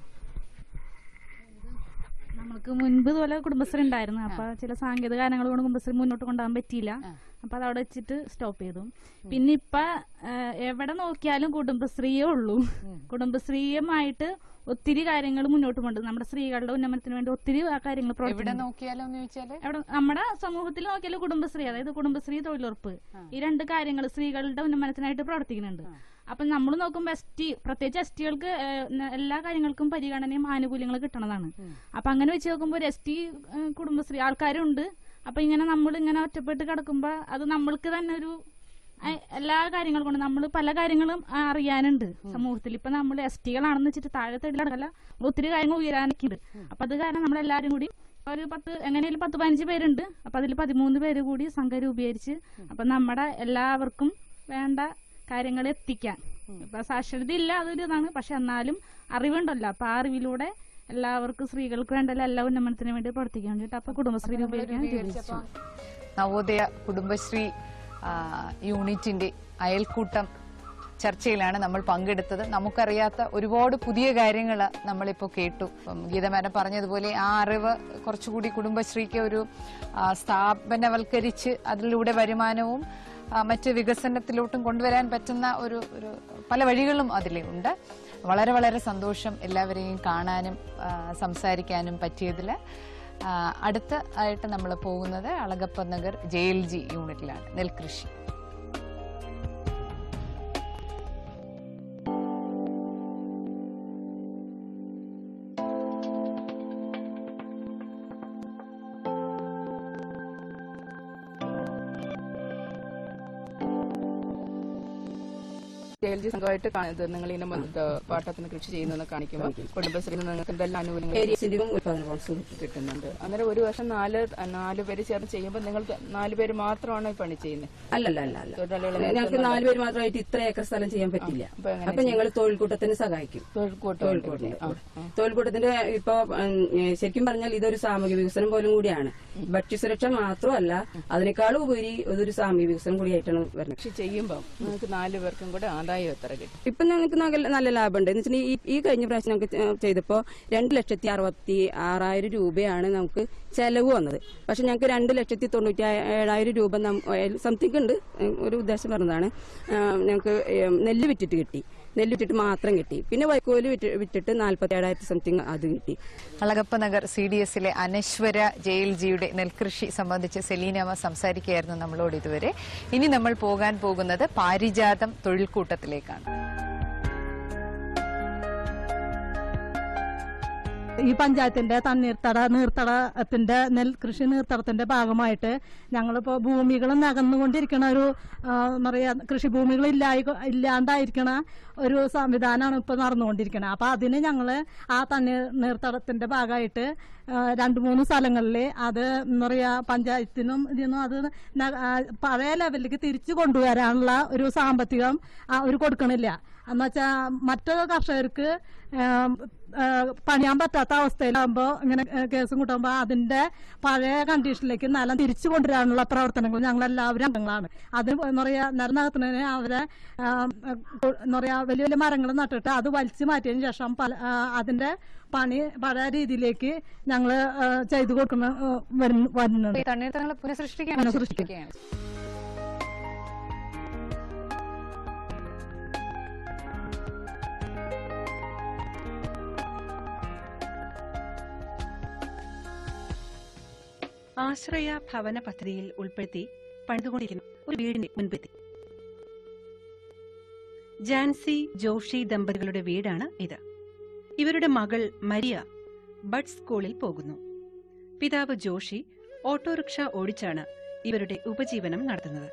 നമ്മൾക്ക് മുൻപ് ഇതുപോലെ കുടുംബശ്രീ ഉണ്ടായിരുന്നു അപ്പൊ ചില സാങ്കേതിക കാരണങ്ങൾ കൊണ്ട് കുടുംബശ്രീ മുന്നോട്ട് കൊണ്ടുപോകാൻ പറ്റിയില്ല അപ്പൊ അത് അവിടെ വെച്ചിട്ട് സ്റ്റോപ്പ് ചെയ്തു പിന്നെ ഇപ്പൊ ഏഹ്, എവിടെ നോക്കിയാലും കുടുംബശ്രീയേ ഉള്ളൂ കുടുംബശ്രീയുമായിട്ട് ഒത്തിരി കാര്യങ്ങൾ മുന്നോട്ട് കൊണ്ടുപോകും നമ്മുടെ സ്ത്രീകളുടെ ഉന്നമനത്തിന് വേണ്ടി ഒത്തിരി ആ കാര്യങ്ങൾ എവിടെ പ്രവർത്തിക്കുന്നുണ്ട്. നോക്കിയാലോ എന്ന് ചോദിച്ചാല് എവിടെ നമ്മുടെ സമൂഹത്തിൽ നോക്കിയാലും കുടുംബശ്രീ അതായത് കുടുംബശ്രീ തൊഴിലുറപ്പ് ഈ രണ്ട് കാര്യങ്ങൾ സ്ത്രീകളുടെ ഉന്നമനത്തിനായിട്ട് പ്രവർത്തിക്കുന്നുണ്ട് അപ്പൊ നമ്മൾ നോക്കുമ്പോൾ എസ് ടി പ്രത്യേകിച്ച് എസ് ടികൾക്ക് എല്ലാ കാര്യങ്ങൾക്കും പരിഗണനയും ആനുകൂല്യങ്ങളും കിട്ടണതാണ് അപ്പൊ അങ്ങനെ വെച്ച് നോക്കുമ്പോൾ ഒരു എസ് ടി കുടുംബശ്രീ ആൾക്കാരുണ്ട് അപ്പൊ ഇങ്ങനെ നമ്മൾ ഇങ്ങനെ ഒറ്റപ്പെട്ട് കിടക്കുമ്പോ അത് നമ്മൾക്ക് തന്നെ ഒരു അ- എല്ലാ കാര്യങ്ങളും കൊണ്ട് നമ്മൾ പല കാര്യങ്ങളും ആ, അറിയാനുണ്ട് സമൂഹത്തിൽ ഇപ്പൊ നമ്മൾ എസ് ടികളാണെന്ന് വെച്ചിട്ട് താഴെ തടിലടക്കല്ല ഒത്തിരി കാര്യങ്ങൾ ഉയരാനൊക്കെ ഉണ്ട് അപ്പൊ അത് കാരണം നമ്മൾ എല്ലാവരും കൂടി ഒരു പത്ത് എങ്ങനെയാലും പത്ത് പതിനഞ്ച് പേരുണ്ട് അപ്പൊ അതിൽ പതിമൂന്ന് പേര് കൂടി സംഘം രൂപീകരിച്ച് അപ്പൊ നമ്മുടെ എല്ലാവർക്കും വേണ്ട കാര്യങ്ങൾ എത്തിക്കാൻ ഇപ്പൊ സാക്ഷരത ഇല്ല അതൊരു ഇതാണ് പക്ഷെ എന്നാലും അറിവുണ്ടല്ലോ അപ്പൊ ആ അറിവിലൂടെ എല്ലാവർക്കും സ്ത്രീകൾക്ക് വേണ്ട എല്ലാ ഉന്നമനത്തിന് വേണ്ടി പ്രവർത്തിക്കാൻ വേണ്ടിയിട്ട് അപ്പൊ കുടുംബശ്രീ രൂപീകരിക്കാൻ രൂപീകരിച്ചപ്പോ തീരുമാനിച്ചു നവോദയ കുടുംബശ്രീ ആ, യൂണിറ്റിന്റെ അയൽക്കൂട്ടം ചർച്ചയിലാണ് നമ്മൾ പങ്കെടുത്തത് നമുക്കറിയാത്ത ഒരുപാട് പുതിയ കാര്യങ്ങൾ നമ്മളിപ്പോൾ കേട്ടു ഇപ്പം ഗീതമാരൻ പറഞ്ഞതുപോലെ ആ അറിവ് കുറച്ചുകൂടി കുടുംബശ്രീക്ക് ഒരു ആ, സ്ഥാപനവൽക്കരിച്ച് അതിലൂടെ വരുമാനവും ആ, മറ്റ് വികസനത്തിലോട്ടും കൊണ്ടുവരാൻ പറ്റുന്ന ഒരു ഒരു പല വഴികളും അതിലുണ്ട് വളരെ വളരെ സന്തോഷം എല്ലാവരെയും കാണാനും ആ, സംസാരിക്കാനും പറ്റിയതിൽ ആ, അടുത്ത ആയിട്ട് നമ്മൾ പോകുന്നത് Alagappa Nagar J L G യൂണിറ്റിലാണ് നെൽകൃഷി എൽ ജി സംഘമായിട്ട് നിങ്ങൾ ഇങ്ങനെ പാട്ടത്തിന് കൃഷി ചെയ്യുന്നതെന്ന് കാണിക്കുമ്പോൾ കുടുംബശ്രീയിൽ നിന്ന് നിങ്ങൾക്ക് എന്തെല്ലാം ആനുകൂല്യങ്ങൾ ഏരിയസിന്റെയും ഉൽപ്പാദന പ്രോത്സാഹനം കിട്ടുന്നുണ്ട് അന്നേരം ഒരു വർഷം നാല് നാല് പേര് ചേർന്ന് ചെയ്യുമ്പോൾ നിങ്ങൾ നാല് പേര് മാത്രമാണോ ഈ പണി ചെയ്യുന്നത് അല്ലല്ല അല്ല അല്ല തൊഴിലാളികളെ ഞങ്ങൾക്ക് നാല് പേര് മാത്രമായിട്ട് ഇത്ര ഏക്കർ സ്ഥലം ചെയ്യാൻ പറ്റില്ല അപ്പൊ എങ്ങനെ അപ്പൊ ഞങ്ങൾ തൊഴിൽക്കൂട്ടത്തിന് സഹായിക്കും തൊഴിൽക്കൂട്ടത്തിന് തൊഴിൽക്കൂട്ടത്തിന്റെ ഇപ്പൊ ഉം, ഏ, ശരിക്കും പറഞ്ഞാൽ ഇതൊരു സാമൂഹിക വികസനം പോലും കൂടിയാണ് ഭക്ഷ്യസുരക്ഷ മാത്രമല്ല അതിനേക്കാളും ഉപരി ഇതൊരു സാമൂഹിക വികസനം കൂടിയായിട്ടാണ് വരുന്നത് കൃഷി ചെയ്യുമ്പോൾ നിങ്ങൾക്ക് നാല് പേർക്കും കൂടെ ആദായം എത്ര കിട്ടും ഇപ്പൊ ഞങ്ങൾക്ക് നല്ല നല്ല ലാഭമുണ്ട് എന്ന് വെച്ചിട്ടുണ്ടെങ്കിൽ ഈ ഈ കഴിഞ്ഞ പ്രാവശ്യം നമുക്ക് ചെ- ചെയ്തപ്പോ രണ്ട് ലക്ഷത്തി അറുപത്തി ആറായിരം രൂപയാണ് നമുക്ക് ചെലവ് വന്നത് പക്ഷെ ഞങ്ങൾക്ക് രണ്ട് ലക്ഷത്തി തൊണ്ണൂറ്റി ഏഴായിരം രൂപ സംതിങ് ഉണ്ട് ഏഹ് ഒരു ഉദ്ദേശം പറഞ്ഞതാണ് ആഹ് ഞങ്ങൾക്ക് ഏഹ് നെല്ല് വിറ്റിട്ട് കിട്ടി നെല്ല് വിറ്റിട്ട് മാത്രം കിട്ടി പിന്നെ വൈക്കോല് വിറ്റ് വിറ്റിട്ട് നാൽപ്പത്തി ഏഴായിരത്തി സംതിങ് അത് കിട്ടി അളഗപ്പ നഗർ സി ഡി എസിലെ അനശ്വര ജെ എൽ ജിയുടെ നെൽകൃഷി സംബന്ധിച്ച് സെലീനമ്മ സംസാരിക്കുകയായിരുന്നു നമ്മളോട് ഇതുവരെ ഇനി നമ്മൾ പോകാൻ പോകുന്നത് പാരിജാതം തൊഴിൽക്കൂട്ടത്തിലേക്കാണ് ഈ പഞ്ചായത്തിന്റെ തണ്ണീർത്തട നീർത്തടത്തിന്റെ നെൽകൃഷി നീർത്തടത്തിന്റെ ഭാഗമായിട്ട് ഞങ്ങളിപ്പോ ഭൂമികൾ നകന്നുകൊണ്ടിരിക്കണ ഒരു ആ, എന്താ പറയാ കൃഷിഭൂമികൾ ഇല്ലായി ഇല്ലാണ്ടായിരിക്കണ ഒരു സംവിധാനമാണ് ഇപ്പൊ നടന്നുകൊണ്ടിരിക്കണത് അപ്പൊ അതിന് ഞങ്ങള് ആ തണ്ണീർ നീർത്തടത്തിന്റെ ഭാഗമായിട്ട് ആ, രണ്ട് മൂന്ന് സ്ഥലങ്ങളിൽ അത് എന്താ പറയാ പഞ്ചായത്തിനും ഇതിനും അത് ന- ആ, പഴയ ലെവലിലേക്ക് തിരിച്ചു കൊണ്ടുവരാനുള്ള ഒരു സാമ്പത്തികം അവർ കൊടുക്കണില്ല എന്നുവെച്ചാ മറ്റു കർഷകർക്ക് ഏം, ഏ, പണിയാൻ പറ്റാത്ത അവസ്ഥയിലാകുമ്പോൾ ഇങ്ങനെ ഏ, കേസും കൂട്ടുമ്പോൾ അതിന്റെ പഴയ കണ്ടീഷനിലേക്ക് നിലം തിരിച്ചു കൊണ്ടുവരാനുള്ള പ്രവർത്തനങ്ങൾ ഞങ്ങൾ എല്ലാവരും അംഗങ്ങളാണ് അത് എന്താ പറയാ നിലം നികത്തുന്നതിന് അവരെ ആം, ഏ, കൊ- എന്താ പറയാ വലിയ വലിയ മരങ്ങൾ നട്ടിട്ട് അത് വലിച്ചു മാറ്റിയതിന് ശേഷം പല ആ, അതിന്റെ പണി പഴയ രീതിയിലേക്ക് ഞങ്ങൾ ചെയ്തു കൊടുക്കുന്ന ഏ, വരുന്ന- വരുന്നുണ്ട് ഈ തണ്ണീർത്തടങ്ങൾ പുനഃസൃഷ്ടിക്കുകയാണ് പുനഃസൃഷ്ടിക്കും. സൃഷ്ടിക്കുകയാണ്. ആശ്രയ ഭവന പദ്ധതിയിൽ ഉൾപ്പെടുത്തി പണിതുകൊണ്ടിരിക്കുന്ന ഒരു വീടിന്റെ മുൻപെത്തി ജാൻസി ജോഷി ദമ്പതികളുടെ വീടാണ് ഇത് ഇവരുടെ മകൾ മരിയ ബഡ് സ്കൂളിൽ പോകുന്നു പിതാവ് ജോഷി ഓട്ടോറിക്ഷ ഓടിച്ചാണ് ഇവരുടെ ഉപജീവനം നടത്തുന്നത്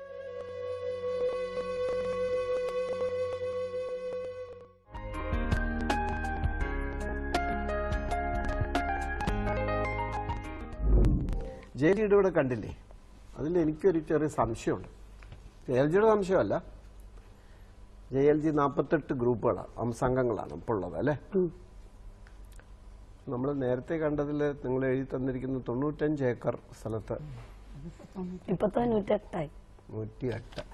ജെ ജിയുടെ ഇവിടെ കണ്ടില്ലേ അതിൽ എനിക്കൊരു ചെറിയ സംശയമുണ്ട് ജെ എൽ ജിയുടെ സംശയമല്ല ജെ എൽ ജി നാൽപ്പത്തെട്ട് ഗ്രൂപ്പുകളാണ് അംശംഗങ്ങളാണ് ഇപ്പോൾ ഉള്ളത് അല്ലേ നമ്മൾ നേരത്തെ കണ്ടതിൽ നിങ്ങൾ എഴുതി തന്നിരിക്കുന്ന തൊണ്ണൂറ്റഞ്ച് ഏക്കർ സ്ഥലത്ത് ഇപ്പൊ തൊണ്ണൂറ്റെട്ടായി നൂറ്റിയെട്ട്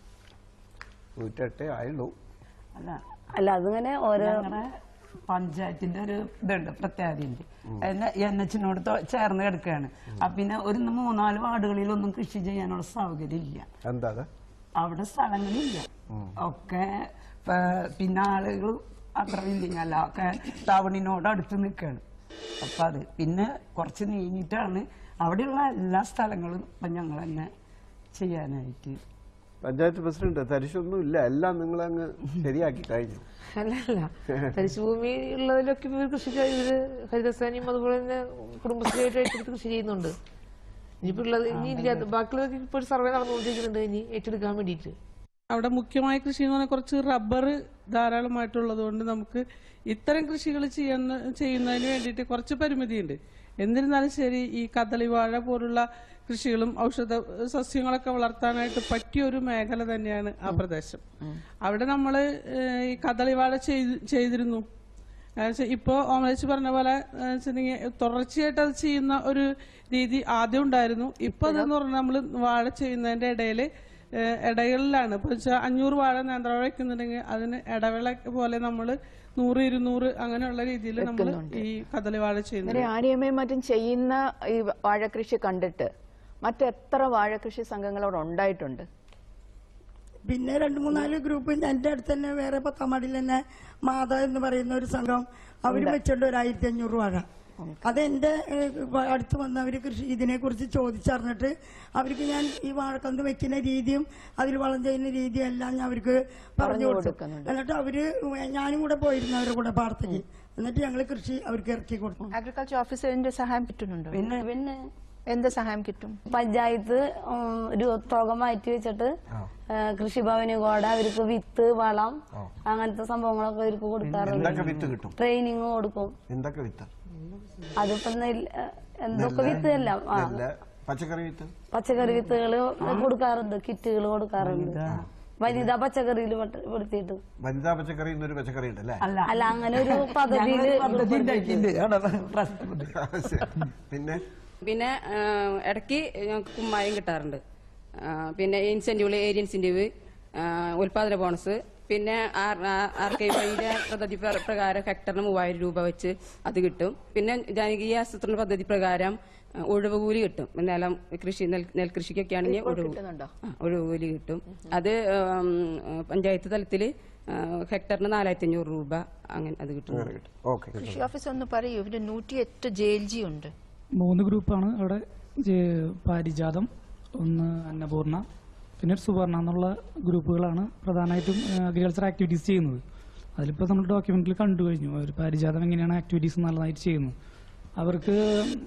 നൂറ്റിയെട്ടേ ആയുള്ളൂ അല്ല അല്ല അതിങ്ങനെ ഓരോ ഞങ്ങളുടെ പഞ്ചായത്തിന്റെ ഒരു ഇതുണ്ട് പ്രത്യേകതയുണ്ട് എൻ എച്ചിനോട് ചേർന്ന് കിടക്കുകയാണ് അപ്പൊ പിന്നെ ഒരു മൂന്നാല് വാർഡുകളിലൊന്നും കൃഷി ചെയ്യാനുള്ള സൗകര്യം ഇല്ല എന്താ അത് അവിടെ സ്ഥലങ്ങളില്ല ഒക്കെ പ- പിന്നെ ആളുകൾ അത്ര ഇല്ല അല്ല ഒക്കെ ടൗണിനോട് അടുത്ത് നിൽക്കുകയാണ് അപ്പൊ അത് പിന്നെ കുറച്ച് നീങ്ങിയിട്ടാണ് അവിടെയുള്ള എല്ലാ സ്ഥലങ്ങളും ഇപ്പൊ ഞങ്ങൾ തന്നെ ചെയ്യാനായിട്ട് പഞ്ചായത്ത് പ്രസിഡന്റ് തരിശൊന്നും ഇല്ല എല്ലാം നിങ്ങൾ അങ്ങ് ശരിയാക്കി കഴിഞ്ഞു അല്ലല്ല തരിശുഭൂമി ഉള്ളതിലൊക്കെ ഇവർ കൃഷി ചെയ്ത് ഇവര് ഹരിതസേനയും അതുപോലെ തന്നെ കുടുംബശ്രീയായിട്ട് ഏറ്റെടുത്ത് കൃഷി ചെയ്യുന്നുണ്ട് ഇനിയിപ്പോ ഉള്ളത് ഇനി ഇല്ലാത്ത ബാക്കിയുള്ളതൊക്കെ ഇപ്പോൾ ഒരു സർവേ നടന്നുകൊണ്ടിരിക്കുന്നുണ്ട് ഇനി ഏറ്റെടുക്കാൻ വേണ്ടിയിട്ട് അവിടെ മുഖ്യമായ കൃഷി എന്ന് പറഞ്ഞാൽ കുറച്ച് റബ്ബർ ധാരാളമായിട്ടുള്ളത് കൊണ്ട് നമുക്ക് ഇത്തരം കൃഷികൾ ചെയ്യുന്ന ചെയ്യുന്നതിന് വേണ്ടിയിട്ട് കുറച്ച് പരിമിതിയുണ്ട് എന്നിരുന്നാലും ശരി ഈ കദളിവാഴ പോലുള്ള കൃഷികളും ഔഷധ സസ്യങ്ങളൊക്കെ വളർത്താനായിട്ട് പറ്റിയ ഒരു മേഖല തന്നെയാണ് ആ പ്രദേശം അവിടെ നമ്മൾ ഈ കദളിവാഴ ചെയ്ത് ചെയ്തിരുന്നു എന്നുവെച്ചാ ഇപ്പോ ഓമലേച്ച് പറഞ്ഞ പോലെ എന്ന് വെച്ചിട്ടുണ്ടെങ്കിൽ തുടർച്ചയായിട്ട് അത് ചെയ്യുന്ന ഒരു രീതി ആദ്യം ഉണ്ടായിരുന്നു ഇപ്പൊ അതെന്ന് പറഞ്ഞാൽ നമ്മൾ വാഴ ചെയ്യുന്നതിന്റെ ഇടയിൽ ഇടകളിലാണ് ഇപ്പൊ വെച്ചാൽ അഞ്ഞൂറ് വാഴ നേന്ത്രവാഴ വെക്കുന്നുണ്ടെങ്കിൽ അതിന് ഇടവേള പോലെ നമ്മൾ നൂറ് ഇരുന്നൂറ് അങ്ങനെയുള്ള രീതിയിൽ നമ്മൾ വെക്കുന്നുണ്ട്. ഈ കദളി വാഴ ഇങ്ങനെ ചെയ്യുന്നത് ആര്യമ്മയും മറ്റും ചെയ്യുന്ന ഈ വാഴകൃഷി കണ്ടിട്ട് മറ്റെത്ര വാഴകൃഷി സംഘങ്ങൾ അവിടെ ഉണ്ടായിട്ടുണ്ട് പിന്നെ രണ്ട് മൂന്നാല് ഗ്രൂപ്പ് എൻ്റെ അടുത്ത് തന്നെ വേറെ പത്താമാടിയിൽ തന്നെ മാത എന്ന് പറയുന്ന ഒരു സംഘം അവർ ഉണ്ട്. വെച്ചിട്ടുണ്ട് ഒരു ആയിരത്തി അഞ്ഞൂറ് വാഴ അതെന്റെ ഏഹ്, വ- അടുത്ത് വന്ന് അവർ കൃഷി ഇതിനെക്കുറിച്ച് ചോദിച്ചറിഞ്ഞിട്ട് അവർക്ക് ഞാൻ ഈ വാഴക്കന്ത് വെക്കുന്ന രീതിയും അതിൽ വളം ചെയ്യുന്ന രീതിയും എല്ലാം ഞാൻ അവർക്ക് പറഞ്ഞു പറഞ്ഞു കൊടുത്തു കൊടുക്കുന്നുണ്ട്. എന്നിട്ട് അവര് ഞാനും കൂടെ പോയിരുന്നു അവരുടെ കൂടെ പാടത്തേക്ക് എന്നിട്ട് ഞങ്ങൾ കൃഷി അവർക്ക് ഇറക്കി കൊടുത്തു അഗ്രികൾച്ചർ ഓഫീസറിന്റെ സഹായം കിട്ടുന്നുണ്ടോ പിന്നെ പിന്നെ എന്ത് സഹായം കിട്ടും പഞ്ചായത്ത് ഉം, ഒരു തുക മാറ്റി വെച്ചിട്ട് ഏഹ്, കൃഷിഭവന് കൂടെ അവർക്ക് വിത്ത് വളം അങ്ങനത്തെ സംഭവങ്ങളൊക്കെ അവർക്ക് കൊടുക്കാറുണ്ട് എന്തൊക്കെ വിത്ത് കിട്ടും ട്രെയിനിങ് കൊടുക്കും എന്തൊക്കെ വിത്ത് അതിപ്പോ നെല്ല് ഏഹ്, എന്തൊക്കെ നെല്ല്, വിത്ത് എല്ലാം ആ നെല്ല്, പച്ചക്കറി വിത്ത് പച്ചക്കറി വിത്തുകള് കൊടുക്കാറുണ്ട് കിറ്റുകൾ കൊടുക്കാറുണ്ട് വനിതാ പച്ചക്കറിയിൽ പെടുത്തിയിട്ട് വനിതാ പച്ചക്കറി എന്നൊരു പച്ചക്കറി ഉണ്ട് അല്ലേ അല്ല അങ്ങനെ ഒരു പദ്ധതിയില് പദ്ധതി ഉണ്ടാക്കിയിട്ടുണ്ട് ശരി. പിന്നെ പിന്നെ ആ, ഇടയ്ക്ക് ഞങ്ങൾക്ക് കുമ്മായം കിട്ടാറുണ്ട് ആ, പിന്നെ ഇൻസെന്റീവുകൾ ഏരിയ ഇൻസെന്റീവ് ഉൽപാദന ബോണസ് പിന്നെ ആർ കെ വൈയുടെ പദ്ധതി പ്ര- പ്രകാരം ഹെക്ടറിന് മൂവായിരം രൂപ വെച്ച് അത് കിട്ടും പിന്നെ ജനകീയ ആസൂത്രണ പദ്ധതി പ്രകാരം ആ, ഒഴിവ് കൂലി കിട്ടും നിലം കൃഷി നെൽ നെൽകൃഷിക്കൊക്കെ ആണെങ്കിൽ ഇപ്പോൾ ഒഴിവ് കിട്ടുന്നുണ്ടോ? ആ, ഒഴിവ് കൂലി കിട്ടും അത് ഉം, പഞ്ചായത്ത് തലത്തിൽ ഹെക്ടറിന് നാലായിരത്തി അഞ്ഞൂറ് രൂപ അങ്ങനെ അത് കിട്ടും ഓക്കെ കൃഷി ഓഫീസ് ഒന്ന് പറയൂ ഇവിടെ നൂറ്റിയെട്ട് ജെ എൽ ജി ഉണ്ട് മൂന്ന് ഗ്രൂപ്പാണ് അവിടെ ജെ- പാരിജാതം ഒന്ന് അന്നപൂർണ പിന്നെ ഒരു സുവർണ എന്നുള്ള ഗ്രൂപ്പുകളാണ് പ്രധാനമായിട്ടും അഗ്രികൾച്ചർ ആക്ടിവിറ്റീസ് ചെയ്യുന്നത് അതിലിപ്പോൾ നമ്മൾ ഡോക്യുമെന്റിൽ കണ്ടു കഴിഞ്ഞു ഒരു പാരിജാതം എങ്ങനെയാണ് ആക്ടിവിറ്റീസ് നല്ലതായിട്ട് ചെയ്യുന്നത് അവർക്ക്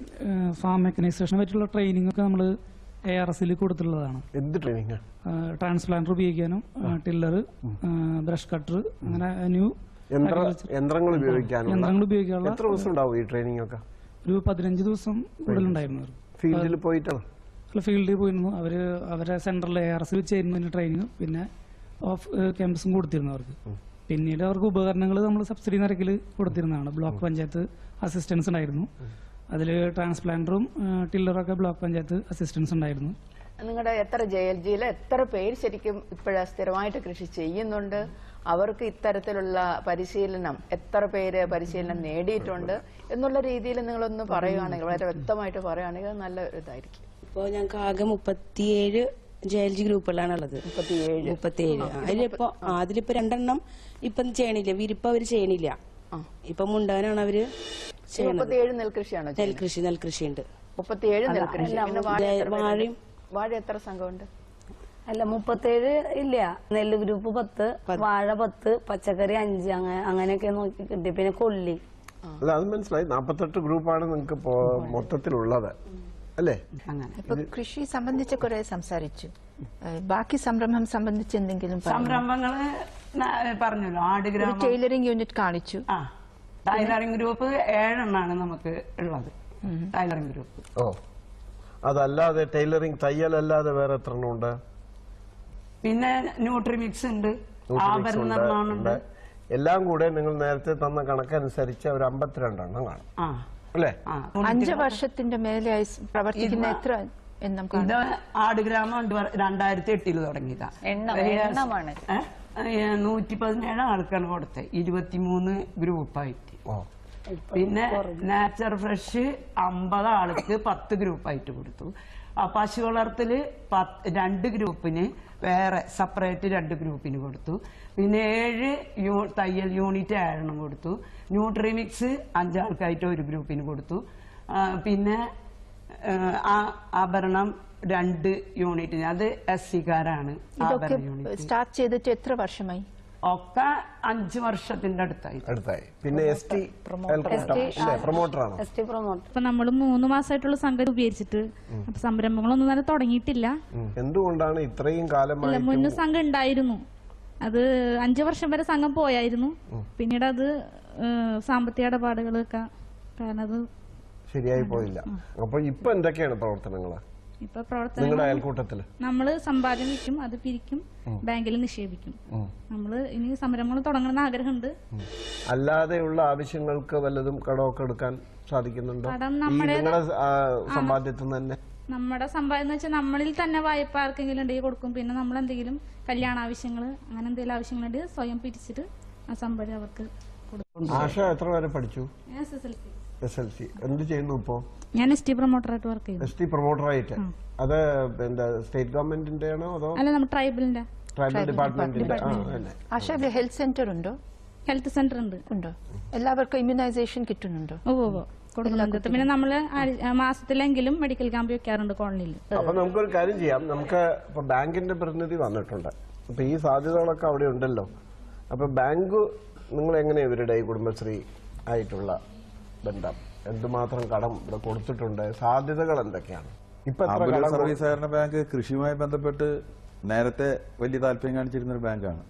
ഫാം മെക്കനൈസേഷനെ പറ്റിയുള്ള ട്രെയിനിങ് ഒക്കെ നമ്മൾ എ ആർ എസിൽ കൊടുത്തിട്ടുള്ളതാണ് എന്ത് ട്രെയിനിങ് ട്രാൻസ്പ്ലാന്റർ ഉപയോഗിക്കാനും ടില്ലർ ബ്രഷ് കട്ടർ അങ്ങനെ ന്യൂ യന്ത്ര agriculture- യന്ത്രങ്ങൾ ഉപയോഗിക്കാനുള്ള യന്ത്രങ്ങൾ ഉപയോഗിക്കാനുള്ള എത്ര ദിവസം ഉണ്ടാവും ഈ ട്രെയിനിങ് ഒക്കെ ഒരു പതിനഞ്ച് ദിവസം കൂടുതലുണ്ടായിരുന്നു അവർക്ക്. ഫീൽഡിൽ പോയിട്ടാണ് അല്ല ഫീൽഡിൽ പോയിരുന്നു അവർ അവരെ സെൻട്രൽ എ ആർ എസ് വെച്ചായിരുന്നു ട്രെയിനിങ് പിന്നെ ഓഫ് ക്യാമ്പസും കൊടുത്തിരുന്നു അവർക്ക് പിന്നീട് അവർക്ക് ഉപകരണങ്ങൾ നമ്മൾ സബ്സിഡി നിരക്കിൽ കൊടുത്തിരുന്നതാണ് ബ്ലോക്ക് പഞ്ചായത്ത് അസിസ്റ്റൻസ് ഉണ്ടായിരുന്നു അതിൽ ട്രാൻസ്പ്ലാന്ററും ടില്ലറും ഒക്കെ ബ്ലോക്ക് പഞ്ചായത്ത് അസിസ്റ്റൻസ് ഉണ്ടായിരുന്നു നിങ്ങളുടെ എത്ര ജെ എൽ ജിയിൽ എത്ര പേര് ശരിക്കും ഇപ്പോഴ സ്ഥിരമായിട്ട് കൃഷി ചെയ്യുന്നുണ്ട് അവർക്ക് ഇത്തരത്തിലുള്ള പരിശീലനം എത്ര പേര് പരിശീലനം നേടിയിട്ടുണ്ട് എന്നുള്ള രീതിയിൽ നിങ്ങളൊന്ന് പറയുകയാണെങ്കിൽ വളരെ വ്യക്തമായിട്ട് പറയുകയാണെങ്കിൽ അത് നല്ല ഇതായിരിക്കും ഇപ്പോൾ ഞങ്ങൾക്ക് ആകെ മുപ്പത്തിയേഴ് ജെ എൽ ജി ഗ്രൂപ്പുകളാണുള്ളത് മുപ്പത്തിയേഴ് മുപ്പത്തിയേഴ് അതിലിപ്പോ അതിലിപ്പോ രണ്ടെണ്ണം ഇപ്പം ചെയ്യണില്ല വിരിപ്പ് അവര് ചെയ്യണില്ല ഇപ്പൊ മുണ്ടാനാണ് അവര് ചെയ്യണത് മുപ്പത്തിയേഴ് നെൽകൃഷിയാണോ ചെയ്യുന്നത്? നെൽകൃഷി നെൽകൃഷി ഉണ്ട് മുപ്പത്തിയേഴ് നെൽകൃഷി പിന്നെ വാഴ എത്ര പേരുണ്ട്? വാഴയും വാഴ എത്ര സംഘമുണ്ട് അല്ല മുപ്പത്തേഴ് ഇല്ല നെല്ല് ഗ്രൂപ്പ് പത്ത് വാഴ പത്ത് പച്ചക്കറി അഞ്ച് അങ്ങനെ അങ്ങനെയൊക്കെ നോക്കി കിട്ടി പിന്നെ കൊള്ളി അല്ല അത് മനസ്സിലായി നാൽപ്പത്തെട്ട് ഗ്രൂപ്പാണ് നിങ്ങൾക്ക് മൊത്തത്തിലുള്ളത് അല്ലേ അങ്ങനെ ഇപ്പൊ കൃഷി സംബന്ധിച്ച് കുറെ സംസാരിച്ചു ഏഹ് ബാക്കി സംരംഭം സംബന്ധിച്ച് എന്തെങ്കിലും പറഞ്ഞോ? സംരംഭങ്ങള് ന- പറഞ്ഞല്ലോ ഒരു ആടുഗ്രാമം ടൈലറിംഗ് യൂണിറ്റ് കാണിച്ചു ആ ടൈലറിംഗ് ഗ്രൂപ്പ് ഏഴെണ്ണാണ് നമുക്ക് ഉള്ളത് ടൈലറിംഗ് ഗ്രൂപ്പ് ഓ അതല്ലാതെ ടൈലറിംഗ് തയ്യലല്ലാതെ വേറെ എത്ര എണ്ണം ഉണ്ട് പിന്നെ ന്യൂട്രിമിക്സ് ഉണ്ട് ആഭരണ നിർമ്മാണം ഉണ്ട് എല്ലാം കൂടെ നിങ്ങൾ നേരത്തെ തന്ന കണക്കനുസരിച്ച് ഒരു അമ്പത്തിരണ്ടെണ്ണം കാണും ആ അല്ലേ അഞ്ച് വർഷത്തിന്റെ മേലെയായി സ് പ്രവർത്തിക്കുന്ന ഇത് എത്ര എണ്ണം ഇത് കാണും ആടുഗ്രാമം ഉണ്ട് വർ- രണ്ടായിരത്തി എട്ടിൽ തുടങ്ങിയതാ എണ്ണം, ഏ, എണ്ണമാണ്. ഏ, ഏ, നൂറ്റി പതിനേഴ് ആൾക്കാണ് കൊടുത്തത് ഇരുപത്തിമൂന്ന് ഗ്രൂപ്പായിട്ട് പിന്നെ നാച്ചർ ഫ്രഷ് അമ്പത് ആൾക്ക് പത്ത് ഗ്രൂപ്പായിട്ട് കൊടുത്തു ആ പശു വളർത്തല് പത്ത് രണ്ട് ഗ്രൂപ്പിന് വേറെ സെപ്പറേറ്റ് രണ്ട് ഗ്രൂപ്പിന് കൊടുത്തു പിന്നെ ഏഴ് യൂ തയ്യൽ യൂണിറ്റ് ഏഴെണ്ണം കൊടുത്തു ന്യൂട്രിമിക്സ് അഞ്ചാൾക്കായിട്ട് ഒരു ഗ്രൂപ്പിന് കൊടുത്തു ആ, പിന്നെ ആ, ആ ആഭരണം രണ്ട് യൂണിറ്റിന് അത് എസ് സിക്കാരാണ് ഇതൊക്കെ ആഭരണ യൂണിറ്റ് സ്റ്റാർട്ട് ചെയ്തിട്ട് എത്ര വർഷമായി ഒക്കെ അഞ്ച് വർഷത്തിന്റെ അടുത്തായി അടുത്തായി പിന്നെ എസ് ടി പ്രൊമോട്ടറാണോ ഇപ്പൊ നമ്മൾ മൂന്ന് മാസമായിട്ടുള്ള സംഘം രൂപീകരിച്ചിട്ട് അപ്പൊ സംരംഭങ്ങളൊന്നും തന്നെ തുടങ്ങിയിട്ടില്ല എന്തുകൊണ്ടാണ് ഇത്രയും ഇല്ല കാലമായിട്ട് മുന്നേ സംഘം ഉണ്ടായിരുന്നു അത് അഞ്ചു വർഷം വരെ സംഘം പോയായിരുന്നു പിന്നീട് അത് ഏഹ്, സാമ്പത്തിക ഇടപാടുകളൊക്കെ കാരണം അത് ശരിയായി പോയില്ല അപ്പൊ ഇപ്പൊ എന്തൊക്കെയാണ് പ്രവർത്തനങ്ങള് ഇപ്പൊ നിങ്ങളുടെ പ്രവർത്തനങ്ങൾ അയൽക്കൂട്ടത്തില് നമ്മള് സമ്പാദ്യം വിൽക്കും അത് പിരിക്കും ബാങ്കിൽ നിക്ഷേപിക്കും നമ്മള് ഇനി സംരംഭങ്ങൾ തുടങ്ങണമെന്ന് ആഗ്രഹമുണ്ട് അല്ലാതെയുള്ള ആവശ്യങ്ങൾക്ക് വല്ലതും കടമൊക്കെ എടുക്കാൻ സാധിക്കുന്നുണ്ടോ കടം ഈ നമ്മുടെ- നിങ്ങളുടെ ആ, ആ. സമ്പാദ്യത്തിൽ നിന്ന് തന്നെ നമ്മുടെ സമ്പാദ്യം എന്ന് വെച്ചാൽ നമ്മളിൽ തന്നെ വായ്പ ആർക്കെങ്കിലും ഉണ്ടെങ്കിൽ കൊടുക്കും പിന്നെ നമ്മൾ എന്തെങ്കിലും കല്യാണ ആവശ്യങ്ങൾ അങ്ങനെ എന്തെങ്കിലും ആവശ്യങ്ങളുണ്ടെങ്കിൽ സ്വയം പിരിച്ചിട്ട് ആ സമ്പാദ്യം അവർക്ക് കൊടുക്കും ആശ എത്ര വരെ പഠിച്ചു ഞാൻ SSLC. എസ് എൽ സി എന്ത് ചെയ്യുന്നു ഇപ്പോ ഞാൻ എസ് ടി പ്രൊമോട്ടറായിട്ട് വർക്ക് ചെയ്യുന്നു എസ് ടി പ്രൊമോട്ടറായിട്ട് അത് എന്താ സ്റ്റേറ്റ് ഗവൺമെന്റിന്റെ ആണോ അതോ അല്ല നമ്മുടെ ട്രൈബലിന്റെ ട്രൈബൽ ഡിപ്പാർട്ട്മെന്റിന്റെ ആ തന്നെ ആശാബ് ഹെൽത്ത് സെന്റർ ഉണ്ടോ ഹെൽത്ത് സെന്റർ ഉണ്ട് ഉണ്ടോ എല്ലാവർക്കും ഇമ്മ്യൂണൈസേഷൻ കിട്ടുന്നുണ്ടോ ഓ ഓ ഓ കൊടുക്കുന്നുണ്ട് പിന്നെ നമ്മൾ മാസത്തിലെങ്കിലും മെഡിക്കൽ ക്യാമ്പ് വെക്കാറുണ്ട് കോളനിയിൽ അപ്പൊ നമുക്കൊരു കാര്യം ചെയ്യാം നമുക്ക് ഇപ്പൊ ബാങ്കിന്റെ പ്രതിനിധി വന്നിട്ടുണ്ട് അപ്പൊ ഈ സാധ്യതകളൊക്കെ അവിടെ ഉണ്ടല്ലോ അപ്പൊ ബാങ്ക് നിങ്ങൾ എങ്ങനെ ഇവരുടെ ഈ കുടുംബശ്രീ ആയിട്ടുള്ള ബന്ധം എന്തുമാത്രം കടം ഇവിടെ കൊടുത്തിട്ടുണ്ട് സാധ്യതകൾ എന്തൊക്കെയാണ് ഇപ്പൊ എത്ര ആംബുലൻസ് കടം സർവീസ് സഹകരണ ബാങ്ക് കൃഷിയുമായി ബന്ധപ്പെട്ട് നേരത്തെ വലിയ താല്പര്യം കാണിച്ചിരുന്ന ഒരു ബാങ്കാണ്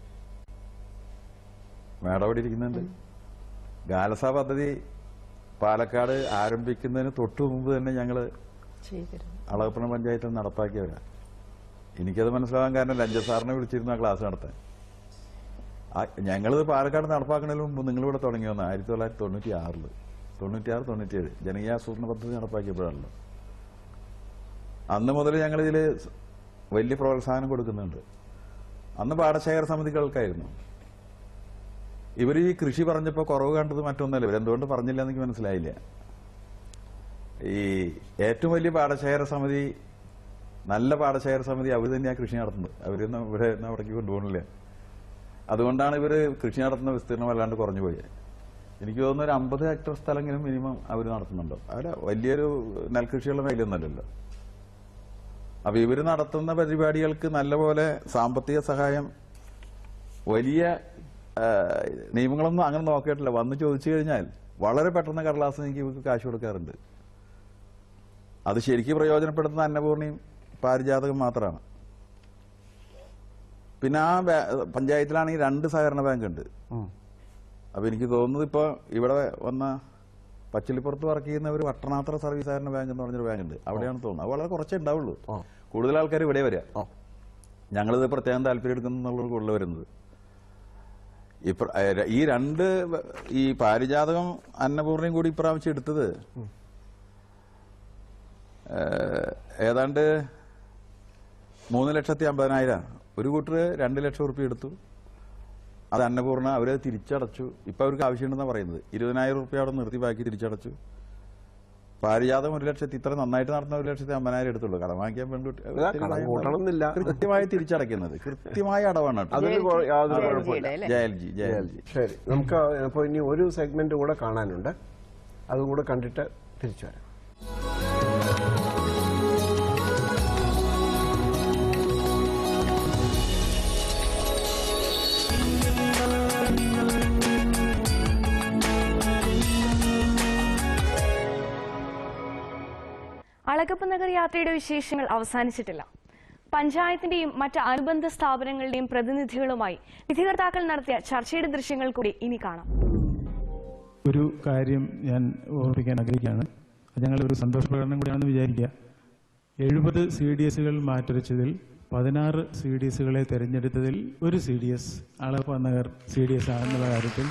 മേഡം അവിടെ ഇരിക്കുന്നുണ്ട് ഗാലസ പദ്ധതി പാലക്കാട് ആരംഭിക്കുന്നതിന് തൊട്ടു മുമ്പ് തന്നെ ഞങ്ങൾ അളകപ്പുറം പഞ്ചായത്തിൽ നടപ്പാക്കിയവരാ എനിക്കത് മനസ്സിലാവാൻ കാരണം രഞ്ജ സാറിനെ വിളിച്ചിരുന്നു ആ ക്ലാസ് നടത്താൻ ആ- ഞങ്ങളിത് പാലക്കാട് നടപ്പാക്കുന്നതിന് മുമ്പ് നിങ്ങളിവിടെ തുടങ്ങി വന്ന ആയിരത്തി തൊള്ളായിരത്തി തൊണ്ണൂറ്റി ആറില് തൊണ്ണൂറ്റി ആറ് തൊണ്ണൂറ്റിയേഴ് ജനകീയാസൂത്രണ പദ്ധതി നടപ്പാക്കിയപ്പോഴാണല്ലോ അന്ന് മുതൽ ഞങ്ങൾ ഇതിൽ വലിയ പ്രോത്സാഹനം കൊടുക്കുന്നുണ്ട് അന്ന് പാടശേഖര സമിതികൾക്കായിരുന്നു ഇവർ ഈ കൃഷി പറഞ്ഞപ്പോൾ കുറവ് കണ്ടത് മറ്റൊന്നല്ല ഇവരെന്തുകൊണ്ട് പറഞ്ഞില്ല എന്ന് എനിക്ക് മനസ്സിലായില്ല ഈ ഏറ്റവും വലിയ പാടശേഖര സമിതി നല്ല പാടശേഖര സമിതി അവർ തന്നെയാണ് കൃഷി നടത്തുന്നത് അവരൊന്നും ഇവിടെ ഒന്നും അവിടേക്ക് കൊണ്ടുപോകണില്ല അതുകൊണ്ടാണ് ഇവർ കൃഷി നടത്തുന്ന വിസ്തീർണം വല്ലാണ്ട് കുറഞ്ഞു പോയത് എനിക്ക് തോന്നുന്നു ഒരു അമ്പത് ഹെക്ടർ സ്ഥലമെങ്കിലും മിനിമം അവർ നടത്തുന്നുണ്ടോ അവർ വലിയൊരു നെൽകൃഷിയുള്ള മേഖലയൊന്നുമല്ലല്ലോ അപ്പൊ ഇവർ നടത്തുന്ന പരിപാടികൾക്ക് നല്ലപോലെ സാമ്പത്തിക സഹായം വലിയ ആ, നിയമങ്ങളൊന്നും അങ്ങനെ നോക്കിയിട്ടില്ല വന്ന് ചോദിച്ചു കഴിഞ്ഞാൽ വളരെ പെട്ടെന്ന് കടലാസ് എനിക്ക് ഇവർക്ക് കാശ് കൊടുക്കാറുണ്ട് അത് ശരിക്കും പ്രയോജനപ്പെടുത്തുന്ന അന്നപൂർണിയും പാരിജാതകം മാത്രമാണ് പിന്നെ ആ ബാ- പഞ്ചായത്തിലാണെങ്കിൽ രണ്ട് സഹകരണ ബാങ്ക് ഉണ്ട് അപ്പൊ എനിക്ക് തോന്നുന്നത് ഇപ്പൊ ഇവിടെ വന്ന പച്ചിലിപ്പുറത്ത് വർക്ക് ചെയ്യുന്ന ഒരു വട്ടനാത്ര സർവീസ് സഹകരണ ബാങ്ക് എന്ന് പറഞ്ഞൊരു ബാങ്ക് ഉണ്ട് അവിടെയാണ് തോന്നുന്നത് അത് വളരെ കുറച്ചേ ഉണ്ടാവുള്ളൂ കൂടുതൽ ആൾക്കാർ ഇവിടെ വരിക ഞങ്ങളിത് പ്രത്യേകം താല്പര്യം എടുക്കുന്നുള്ളത് കൂടുതൽ വരുന്നത് ഇപ്ര- ഏ, ഈ രണ്ട് വ- ഈ പാരിജാതകം അന്നപൂർണയും കൂടി ഇപ്രാവശ്യം എടുത്തത് ഏ, ഏതാണ്ട് മൂന്ന് ലക്ഷത്തി അമ്പതിനായിരം ഒരു കൂട്ടർ രണ്ട് ലക്ഷം ഉറുപ്പ്യ എടുത്തു അത് അന്നപൂർണ അവരത് തിരിച്ചടച്ചു ഇപ്പൊ അവർക്ക് ആവശ്യമുണ്ടെന്നാണ് പറയുന്നത് ഇരുപതിനായിരം റുപ്യ അവിടെ നിർത്തി ബാക്കി തിരിച്ചടച്ചു പാരിജാതം ഒരു ലക്ഷത്തി ഇത്ര നന്നായിട്ട് നടന്ന ഒരു ലക്ഷത്തി അമ്പതിനായിരം എടുത്തുള്ളൂ കടം വാങ്ങിക്കാൻ പെൺകുട്ടി ഇല്ല, കടം കൂട്ടണമെന്നില്ല. കൃത്യമായി തിരിച്ചടയ്ക്കുന്നത് കൃത്യമായ അടവാണ് കേട്ടോ. അതിന് കൊ- യാതൊരു ആ, കുഴപ്പമില്ല ജയൽജി ജയൽജി ശരി നമുക്ക് അപ്പോൾ ഇനി ഒരു സെഗ്മെന്റ് കൂടെ കാണാനുണ്ട് അതും കൂടെ കണ്ടിട്ട് തിരിച്ചു വരാം അള അളകപ്പ നഗർ യാത്രയുടെ വിശേഷങ്ങൾ അവസാനിച്ചിട്ടില്ല പഞ്ചായത്തിന്റെയും മറ്റ് അനുബന്ധ സ്ഥാപനങ്ങളുടെയും പ്രതിനിധികളുമായി വിധികർത്താക്കൾ നടത്തിയ ചർച്ചയുടെ ദൃശ്യങ്ങൾ കൂടി ഇനി കാണാം ഒരു കാര്യം ഞാൻ ഓർമ്മിക്കാൻ ആഗ്രഹിക്കുകയാണ് അത് ഞങ്ങളുടെ ഒരു സന്തോഷ പ്രകടനം കൂടിയാണെന്ന് വിചാരിക്കുക എഴുപത് സി ഡി എസുകൾ മാറ്റുരച്ചതിൽ പതിനാറ് സി ഡി എസുകളെ തിരഞ്ഞെടുത്തതിൽ ഒരു C D S Alagappa Nagar C D S ആണെന്നുള്ള കാര്യത്തിൽ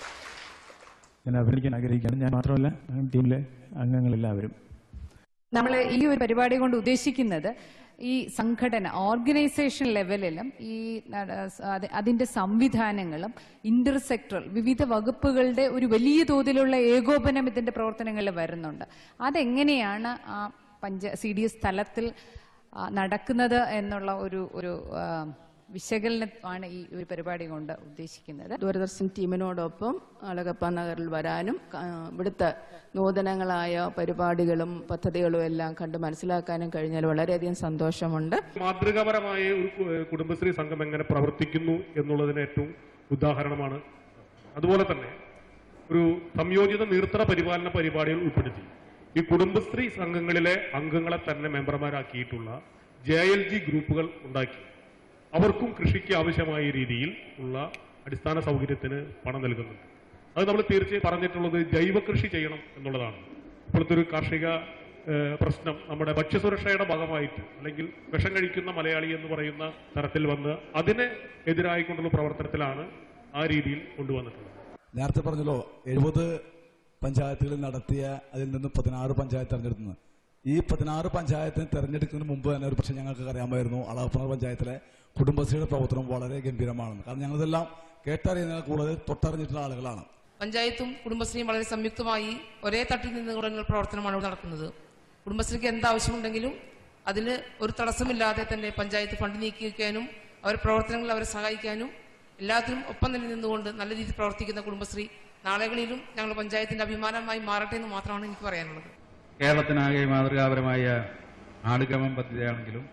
ഞാൻ അഭിനയിക്കാൻ ആഗ്രഹിക്കുകയാണ് ഞാൻ മാത്രമല്ല ടീമിലെ അംഗങ്ങളെല്ലാവരും നമ്മൾ ഈ ഒരു പരിപാടി കൊണ്ട് ഉദ്ദേശിക്കുന്നത് ഈ സംഘടന ഓർഗനൈസേഷൻ ലെവലിലും ഈ നട- അത് അതിന്റെ സംവിധാനങ്ങളും ഇന്റർസെക്ടറൽ വിവിധ വകുപ്പുകളുടെ ഒരു വലിയ തോതിലുള്ള ഏകോപനം ഇതിന്റെ പ്രവർത്തനങ്ങളിൽ വരുന്നുണ്ട് അതെങ്ങനെയാണ് ആ പഞ്ച സി ഡി എസ് തലത്തിൽ ആ, നടക്കുന്നത് എന്നുള്ള ഒരു ഒരു ആ, വിശകലനമാണ് ഈ ഒരു പരിപാടി കൊണ്ട് ഉദ്ദേശിക്കുന്നത് ദൂരദർശൻ ടീമിനോടൊപ്പം അളകപ്പ നഗറിൽ വരാനും ആ, ഇവിടുത്തെ നൂതനങ്ങളായ പരിപാടികളും പദ്ധതികളും എല്ലാം കണ്ട് മനസ്സിലാക്കാനും കഴിഞ്ഞാൽ വളരെയധികം സന്തോഷമുണ്ട് മാതൃകാപരമായ ഒരു കു- കുടുംബശ്രീ സംഘം എങ്ങനെ പ്രവർത്തിക്കുന്നു എന്നുള്ളതിന് ഏറ്റവും ഉദാഹരണമാണ് അതുപോലെ തന്നെ ഒരു സംയോജിത നീർത്തട പരിപാലന പരിപാടികൾ ഉൾപ്പെടുത്തി ഈ കുടുംബശ്രീ സംഘങ്ങളിലെ അംഗങ്ങളെ തന്നെ മെമ്പർമാരാക്കിയിട്ടുള്ള ജെ എൽ ജി ഗ്രൂപ്പുകൾ ഉണ്ടാക്കി അവർക്കും കൃഷിക്ക് ആവശ്യമായ രീതിയിൽ ഉള്ള അടിസ്ഥാന സൗകര്യത്തിന് പണം നൽകുന്നുണ്ട് അത് നമ്മൾ തീർച്ചയായും പറഞ്ഞിട്ടുള്ളത് ജൈവ കൃഷി ചെയ്യണം എന്നുള്ളതാണ് ഇപ്പോഴത്തെ ഒരു കാർഷിക ഏഹ്, പ്രശ്നം നമ്മുടെ ഭക്ഷ്യസുരക്ഷയുടെ ഭാഗമായിട്ട് അല്ലെങ്കിൽ വിഷം കഴിക്കുന്ന മലയാളി എന്ന് പറയുന്ന തരത്തിൽ വന്ന് അതിനെ എതിരായിക്കൊണ്ടുള്ള പ്രവർത്തനത്തിലാണ് ആ രീതിയിൽ കൊണ്ടുവന്നിട്ടുള്ളത് നേരത്തെ പറഞ്ഞല്ലോ എഴുപത് പഞ്ചായത്തുകളിൽ നടത്തിയ അതിൽ നിന്ന് പതിനാറ് പഞ്ചായത്ത് തെരഞ്ഞെടുക്കുന്നത് ഈ പതിനാറ് പഞ്ചായത്തിന് തെരഞ്ഞെടുക്കുന്നതിന് മുമ്പ് തന്നെ ഒരു പക്ഷേ ഞങ്ങൾക്ക് അറിയാമായിരുന്നു അളവപ്പുറ പഞ്ചായത്തിലെ കുടുംബശ്രീയുടെ പ്രവർത്തനം വളരെ ഗംഭീരമാണെന്ന് കാരണം ഞങ്ങളിതെല്ലാം കേട്ടറിയുന്നതിന് കൂടുതൽ തൊട്ടറിഞ്ഞിട്ടുള്ള ആളുകളാണ് പഞ്ചായത്തും കുടുംബശ്രീയും വളരെ സംയുക്തമായി ഒരേ തട്ടിൽ നിന്നുകൊണ്ടുള്ള പ്രവർത്തനമാണ് ഇവിടെ നടക്കുന്നത് കുടുംബശ്രീക്ക് എന്താവശ്യമുണ്ടെങ്കിലും അതിന് ഒരു തടസ്സമില്ലാതെ തന്നെ പഞ്ചായത്ത് ഫണ്ട് നീക്കി വയ്ക്കാനും അവരുടെ പ്രവർത്തനങ്ങളിൽ അവരെ സഹായിക്കാനും എല്ലാത്തിനും ഒപ്പം തന്നെ നിന്നുകൊണ്ട് നല്ല രീതിയിൽ പ്രവർത്തിക്കുന്ന കുടുംബശ്രീ നാളുകളിലും ഞങ്ങൾ പഞ്ചായത്തിന്റെ അഭിമാനമായി മാറട്ടെ എന്ന് മാത്രമാണ് എനിക്ക് പറയാനുള്ളത് കേരളത്തിനാകെ മാതൃകാപരമായ ആടുഗമം പദ്ധതിയാണെങ്കിലും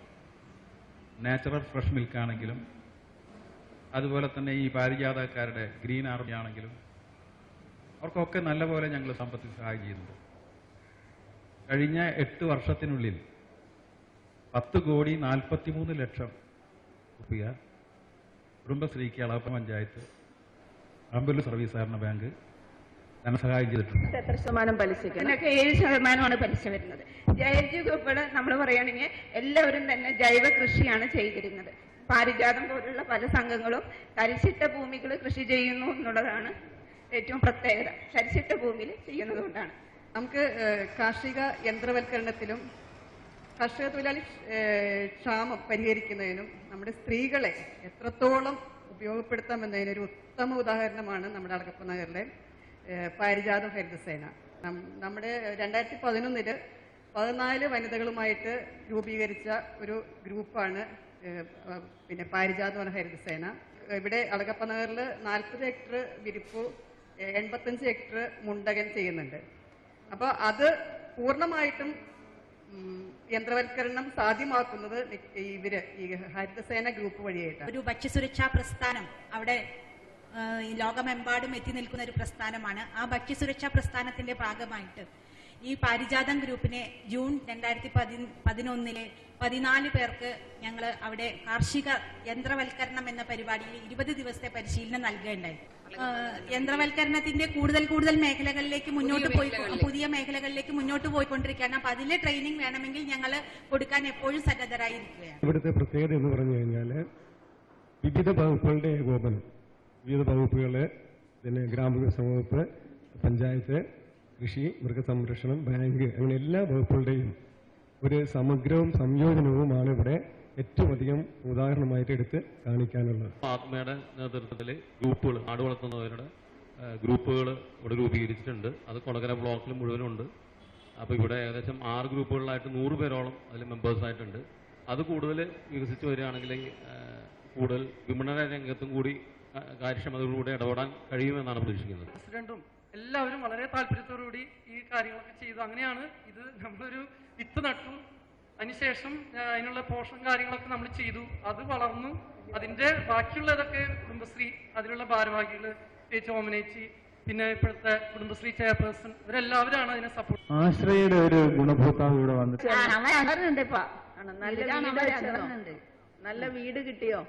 നാച്ചുറൽ ഫ്രഷ് മിൽക്ക് ആണെങ്കിലും അതുപോലെ തന്നെ ഈ പാരിജാതക്കാരുടെ ഗ്രീൻ ആർമി ആണെങ്കിലും അവർക്കൊക്കെ നല്ലപോലെ ഞങ്ങൾ സമ്പത്തിൽ സഹായം ചെയ്യുന്നുണ്ട് കഴിഞ്ഞ എട്ട് വർഷത്തിനുള്ളിൽ പത്ത് കോടി നാൽപ്പത്തിമൂന്ന് ലക്ഷം റുപ്യ കുടുംബശ്രീക്ക് അളവപ്പ പഞ്ചായത്ത് അമ്പലൂർ സർവീസ് സഹകരണ ബാങ്ക് ധനസഹായം ചെയ്തിട്ടുണ്ട് എത്ര ശതമാനം പലിശയ്ക്ക് ഇതിനൊക്കെ ഏഴ് ശതമാനമാണ് പലിശ വരുന്നത് ജൈവ ഗ്രൂപ്പുകൾ നമ്മൾ പറയുകയാണെങ്കിൽ എല്ലാവരും തന്നെ ജൈവ കൃഷിയാണ് ചെയ്തിരുന്നത് പാരിജാതം പോലുള്ള പല സംഘങ്ങളും തരിശിട്ട ഭൂമികൾ കൃഷി ചെയ്യുന്നു എന്നുള്ളതാണ് ഏറ്റവും പ്രത്യേകത തരിശിട്ട ഭൂമിയിൽ ചെയ്യുന്നത് കൊണ്ടാണ് നമുക്ക് ഏഹ്, കാർഷിക യന്ത്രവൽക്കരണത്തിലും കർഷക തൊഴിലാളി ഏഹ്, ക്ഷാമം പരിഹരിക്കുന്നതിനും നമ്മുടെ സ്ത്രീകളെ എത്രത്തോളം ഉപയോഗപ്പെടുത്താമെന്നതിനൊരു ഉത്തമ ഉദാഹരണമാണ് നമ്മുടെ അളകപ്പ നഗറിലെ ഏഹ്, പാരിജാതം ഹരിതസേന നം- നമ്മുടെ രണ്ടായിരത്തി പതിനൊന്നില് പതിനാല് വനിതകളുമായിട്ട് രൂപീകരിച്ച ഒരു ഗ്രൂപ്പാണ് ഏഹ്, ഏഹ്, പിന്നെ പാരിജാതം ഹരിതസേന ഇവിടെ അളകപ്പ നഗറിൽ നാൽപ്പത് ഹെക്ടർ വിരിപ്പു ഏഹ്, എൺപത്തഞ്ച് ഹെക്ടർ മുണ്ടകൻ ചെയ്യുന്നുണ്ട് അപ്പോൾ അത് പൂർണ്ണമായിട്ടും ഉം, യന്ത്രവൽക്കരണം സാധ്യമാക്കുന്നത് മിക്ക- ഇവര് ഈ ഹരിതസേന ഗ്രൂപ്പ് വഴിയായിട്ടാണ് ഒരു ഭക്ഷ്യസുരക്ഷാ പ്രസ്ഥാനം അവിടെ ആ, ഈ ലോകമെമ്പാടും എത്തി നിൽക്കുന്ന ഒരു പ്രസ്ഥാനമാണ് ആ ഭക്ഷ്യസുരക്ഷാ പ്രസ്ഥാനത്തിന്റെ ഭാഗമായിട്ട് ഈ പാരിജാതം ഗ്രൂപ്പിനെ ജൂൺ രണ്ടായിരത്തി പതി പതിനൊന്നിലെ പതിനാല് പേർക്ക് ഞങ്ങൾ അവിടെ കാർഷിക യന്ത്രവൽക്കരണം എന്ന പരിപാടിയിൽ ഇരുപത് ദിവസത്തെ പരിശീലനം നൽകുകയുണ്ടായി ആ, യന്ത്രവൽക്കരണത്തിന്റെ കൂടുതൽ കൂടുതൽ മേഖലകളിലേക്ക് മുന്നോട്ട് പോയി പുതിയ മേഖലകളിലേക്ക് മുന്നോട്ട് പോയിക്കൊണ്ടിരിക്കുകയാണ് അപ്പൊ അതിലെ ട്രെയിനിങ് വേണമെങ്കിൽ ഞങ്ങൾ കൊടുക്കാൻ എപ്പോഴും സന്നദ്ധരായിരിക്കുകയാണ് ഇവിടുത്തെ പ്രത്യേകത എന്ന് പറഞ്ഞു കഴിഞ്ഞാൽ വിവിധ വകുപ്പുകളുടെ ഏകോപനം വിവിധ വകുപ്പുകള് പിന്നെ ഗ്രാമവികസന വകുപ്പ് പഞ്ചായത്ത് കൃഷി മൃഗസംരക്ഷണം ബാങ്ക് അങ്ങനെ എല്ലാ വകുപ്പുകളുടെയും ഒരു സമഗ്രവും സംയോജനവുമാണ് ഇവിടെ ഏറ്റവും അധികം ഉദാഹരണമായിട്ട് എടുത്ത് കാണിക്കാനുള്ളത് ആത്മയുടെ നേതൃത്വത്തിൽ ഗ്രൂപ്പുകൾ ആട് വളർത്തുന്നവരുടെ ഗ്രൂപ്പുകൾ ഇവിടെ രൂപീകരിച്ചിട്ടുണ്ട് അത് കൊടകര ബ്ലോക്കിൽ മുഴുവനുണ്ട് അപ്പോൾ ഇവിടെ ഏകദേശം ആറ് ഗ്രൂപ്പുകളിലായിട്ട് നൂറ് പേരോളം അതിൽ മെമ്പേഴ്സ് ആയിട്ടുണ്ട് അത് കൂടുതൽ വികസിച്ച് വരികയാണെങ്കിൽ ആ, കൂടുതൽ വിപണന രംഗത്തും കൂടി ആ, കാര്യക്ഷമതയോടുകൂടി ഇടപെടാൻ കഴിയുമെന്നാണ് പ്രതീക്ഷിക്കുന്നത് പ്രസിഡന്റും എല്ലാവരും വളരെ താല്പര്യത്തോടുകൂടി ഈ കാര്യങ്ങളൊക്കെ ചെയ്തു അങ്ങനെയാണ് ഇത് നമ്മളൊരു വിത്ത് നട്ടു അതിനുശേഷം ആ, അതിനുള്ള പോഷണം കാര്യങ്ങളൊക്കെ നമ്മൾ ചെയ്തു അത് വളർന്നു അതിന്റെ ബാക്കിയുള്ളതൊക്കെ കുടുംബശ്രീ അതിലുള്ള ഭാരവാഹികൾ പ്രത്യേകിച്ച് ഓമനേച്ചി പിന്നെ ഇപ്പോഴത്തെ കുടുംബശ്രീ ചെയർപേഴ്സൺ ഇവരെല്ലാവരാണ് അതിനെ സപ്പോർട്ട് ആശ്രയയുടെ ഒരു ഗുണഭോക്താവ് ഇവിടെ വന്നിട്ട് വരുന്നുണ്ട് ഇപ്പൊ നല്ല ഇതിലാണ് വീട് അവര് വെച്ചതോ? വരുന്നുണ്ട് നല്ല വീട് കിട്ടിയോ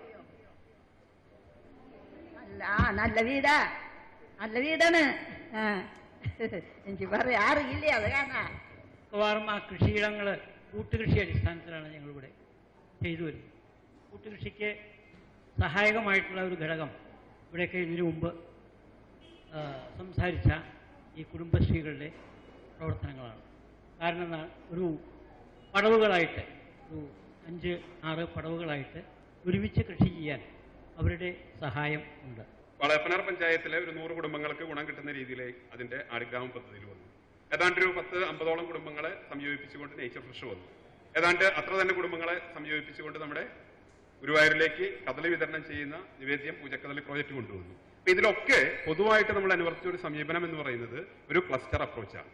അല്ല ആ നല്ല വീടാ നല്ല വീടാണ് ആ എനിക്ക് പറയാ അറിയില്ല അത് കാണാ മിക്കവാറും ആ കൃഷിയിടങ്ങൾ കൂട്ടുകൃഷി അടിസ്ഥാനത്തിലാണ് ഞങ്ങളിവിടെ ചെയ്തു വരുന്നത് കൂട്ടുകൃഷിക്ക് സഹായകമായിട്ടുള്ള ഒരു ഘടകം ഇവിടെയൊക്കെ ഇതിനു മുമ്പ് ആ, സംസാരിച്ച ഈ കുടുംബശ്രീകളുടെ പ്രവർത്തനങ്ങളാണ് കാരണം എന്താ ഒരു പടവുകളായിട്ട് ഒരു അഞ്ച് ആറ് പടവുകളായിട്ട് ഒരുമിച്ച് കൃഷി ചെയ്യാൻ അവരുടെ സഹായം ഉണ്ട് വളയപ്പനാർ പഞ്ചായത്തിലെ ഒരു നൂറ് കുടുംബങ്ങൾക്ക് ഗുണം കിട്ടുന്ന രീതിയിലേക്ക് അതിന്റെ ആടുഗ്രാമം പദ്ധതിയിൽ വന്നു ഏതാണ്ട് ഒരു പത്ത് അമ്പതോളം കുടുംബങ്ങളെ സംയോജിപ്പിച്ചുകൊണ്ട് നേച്ചർ ഫ്രഷ് വന്നു ഏതാണ്ട് അത്ര തന്നെ കുടുംബങ്ങളെ സംയോജിപ്പിച്ചുകൊണ്ട് നമ്മുടെ ഗുരുവായൂരിലേക്ക് കദളി വിതരണം ചെയ്യുന്ന നിവേദ്യം പൂജക്കദളി പ്രോജക്റ്റ് കൊണ്ടുവന്നു അപ്പൊ ഇതിലൊക്കെ പൊതുവായിട്ട് നമ്മൾ അനുവർത്തിച്ച ഒരു സമീപനം എന്ന് പറയുന്നത് ഒരു ക്ലസ്റ്റർ അപ്രോച്ചാണ്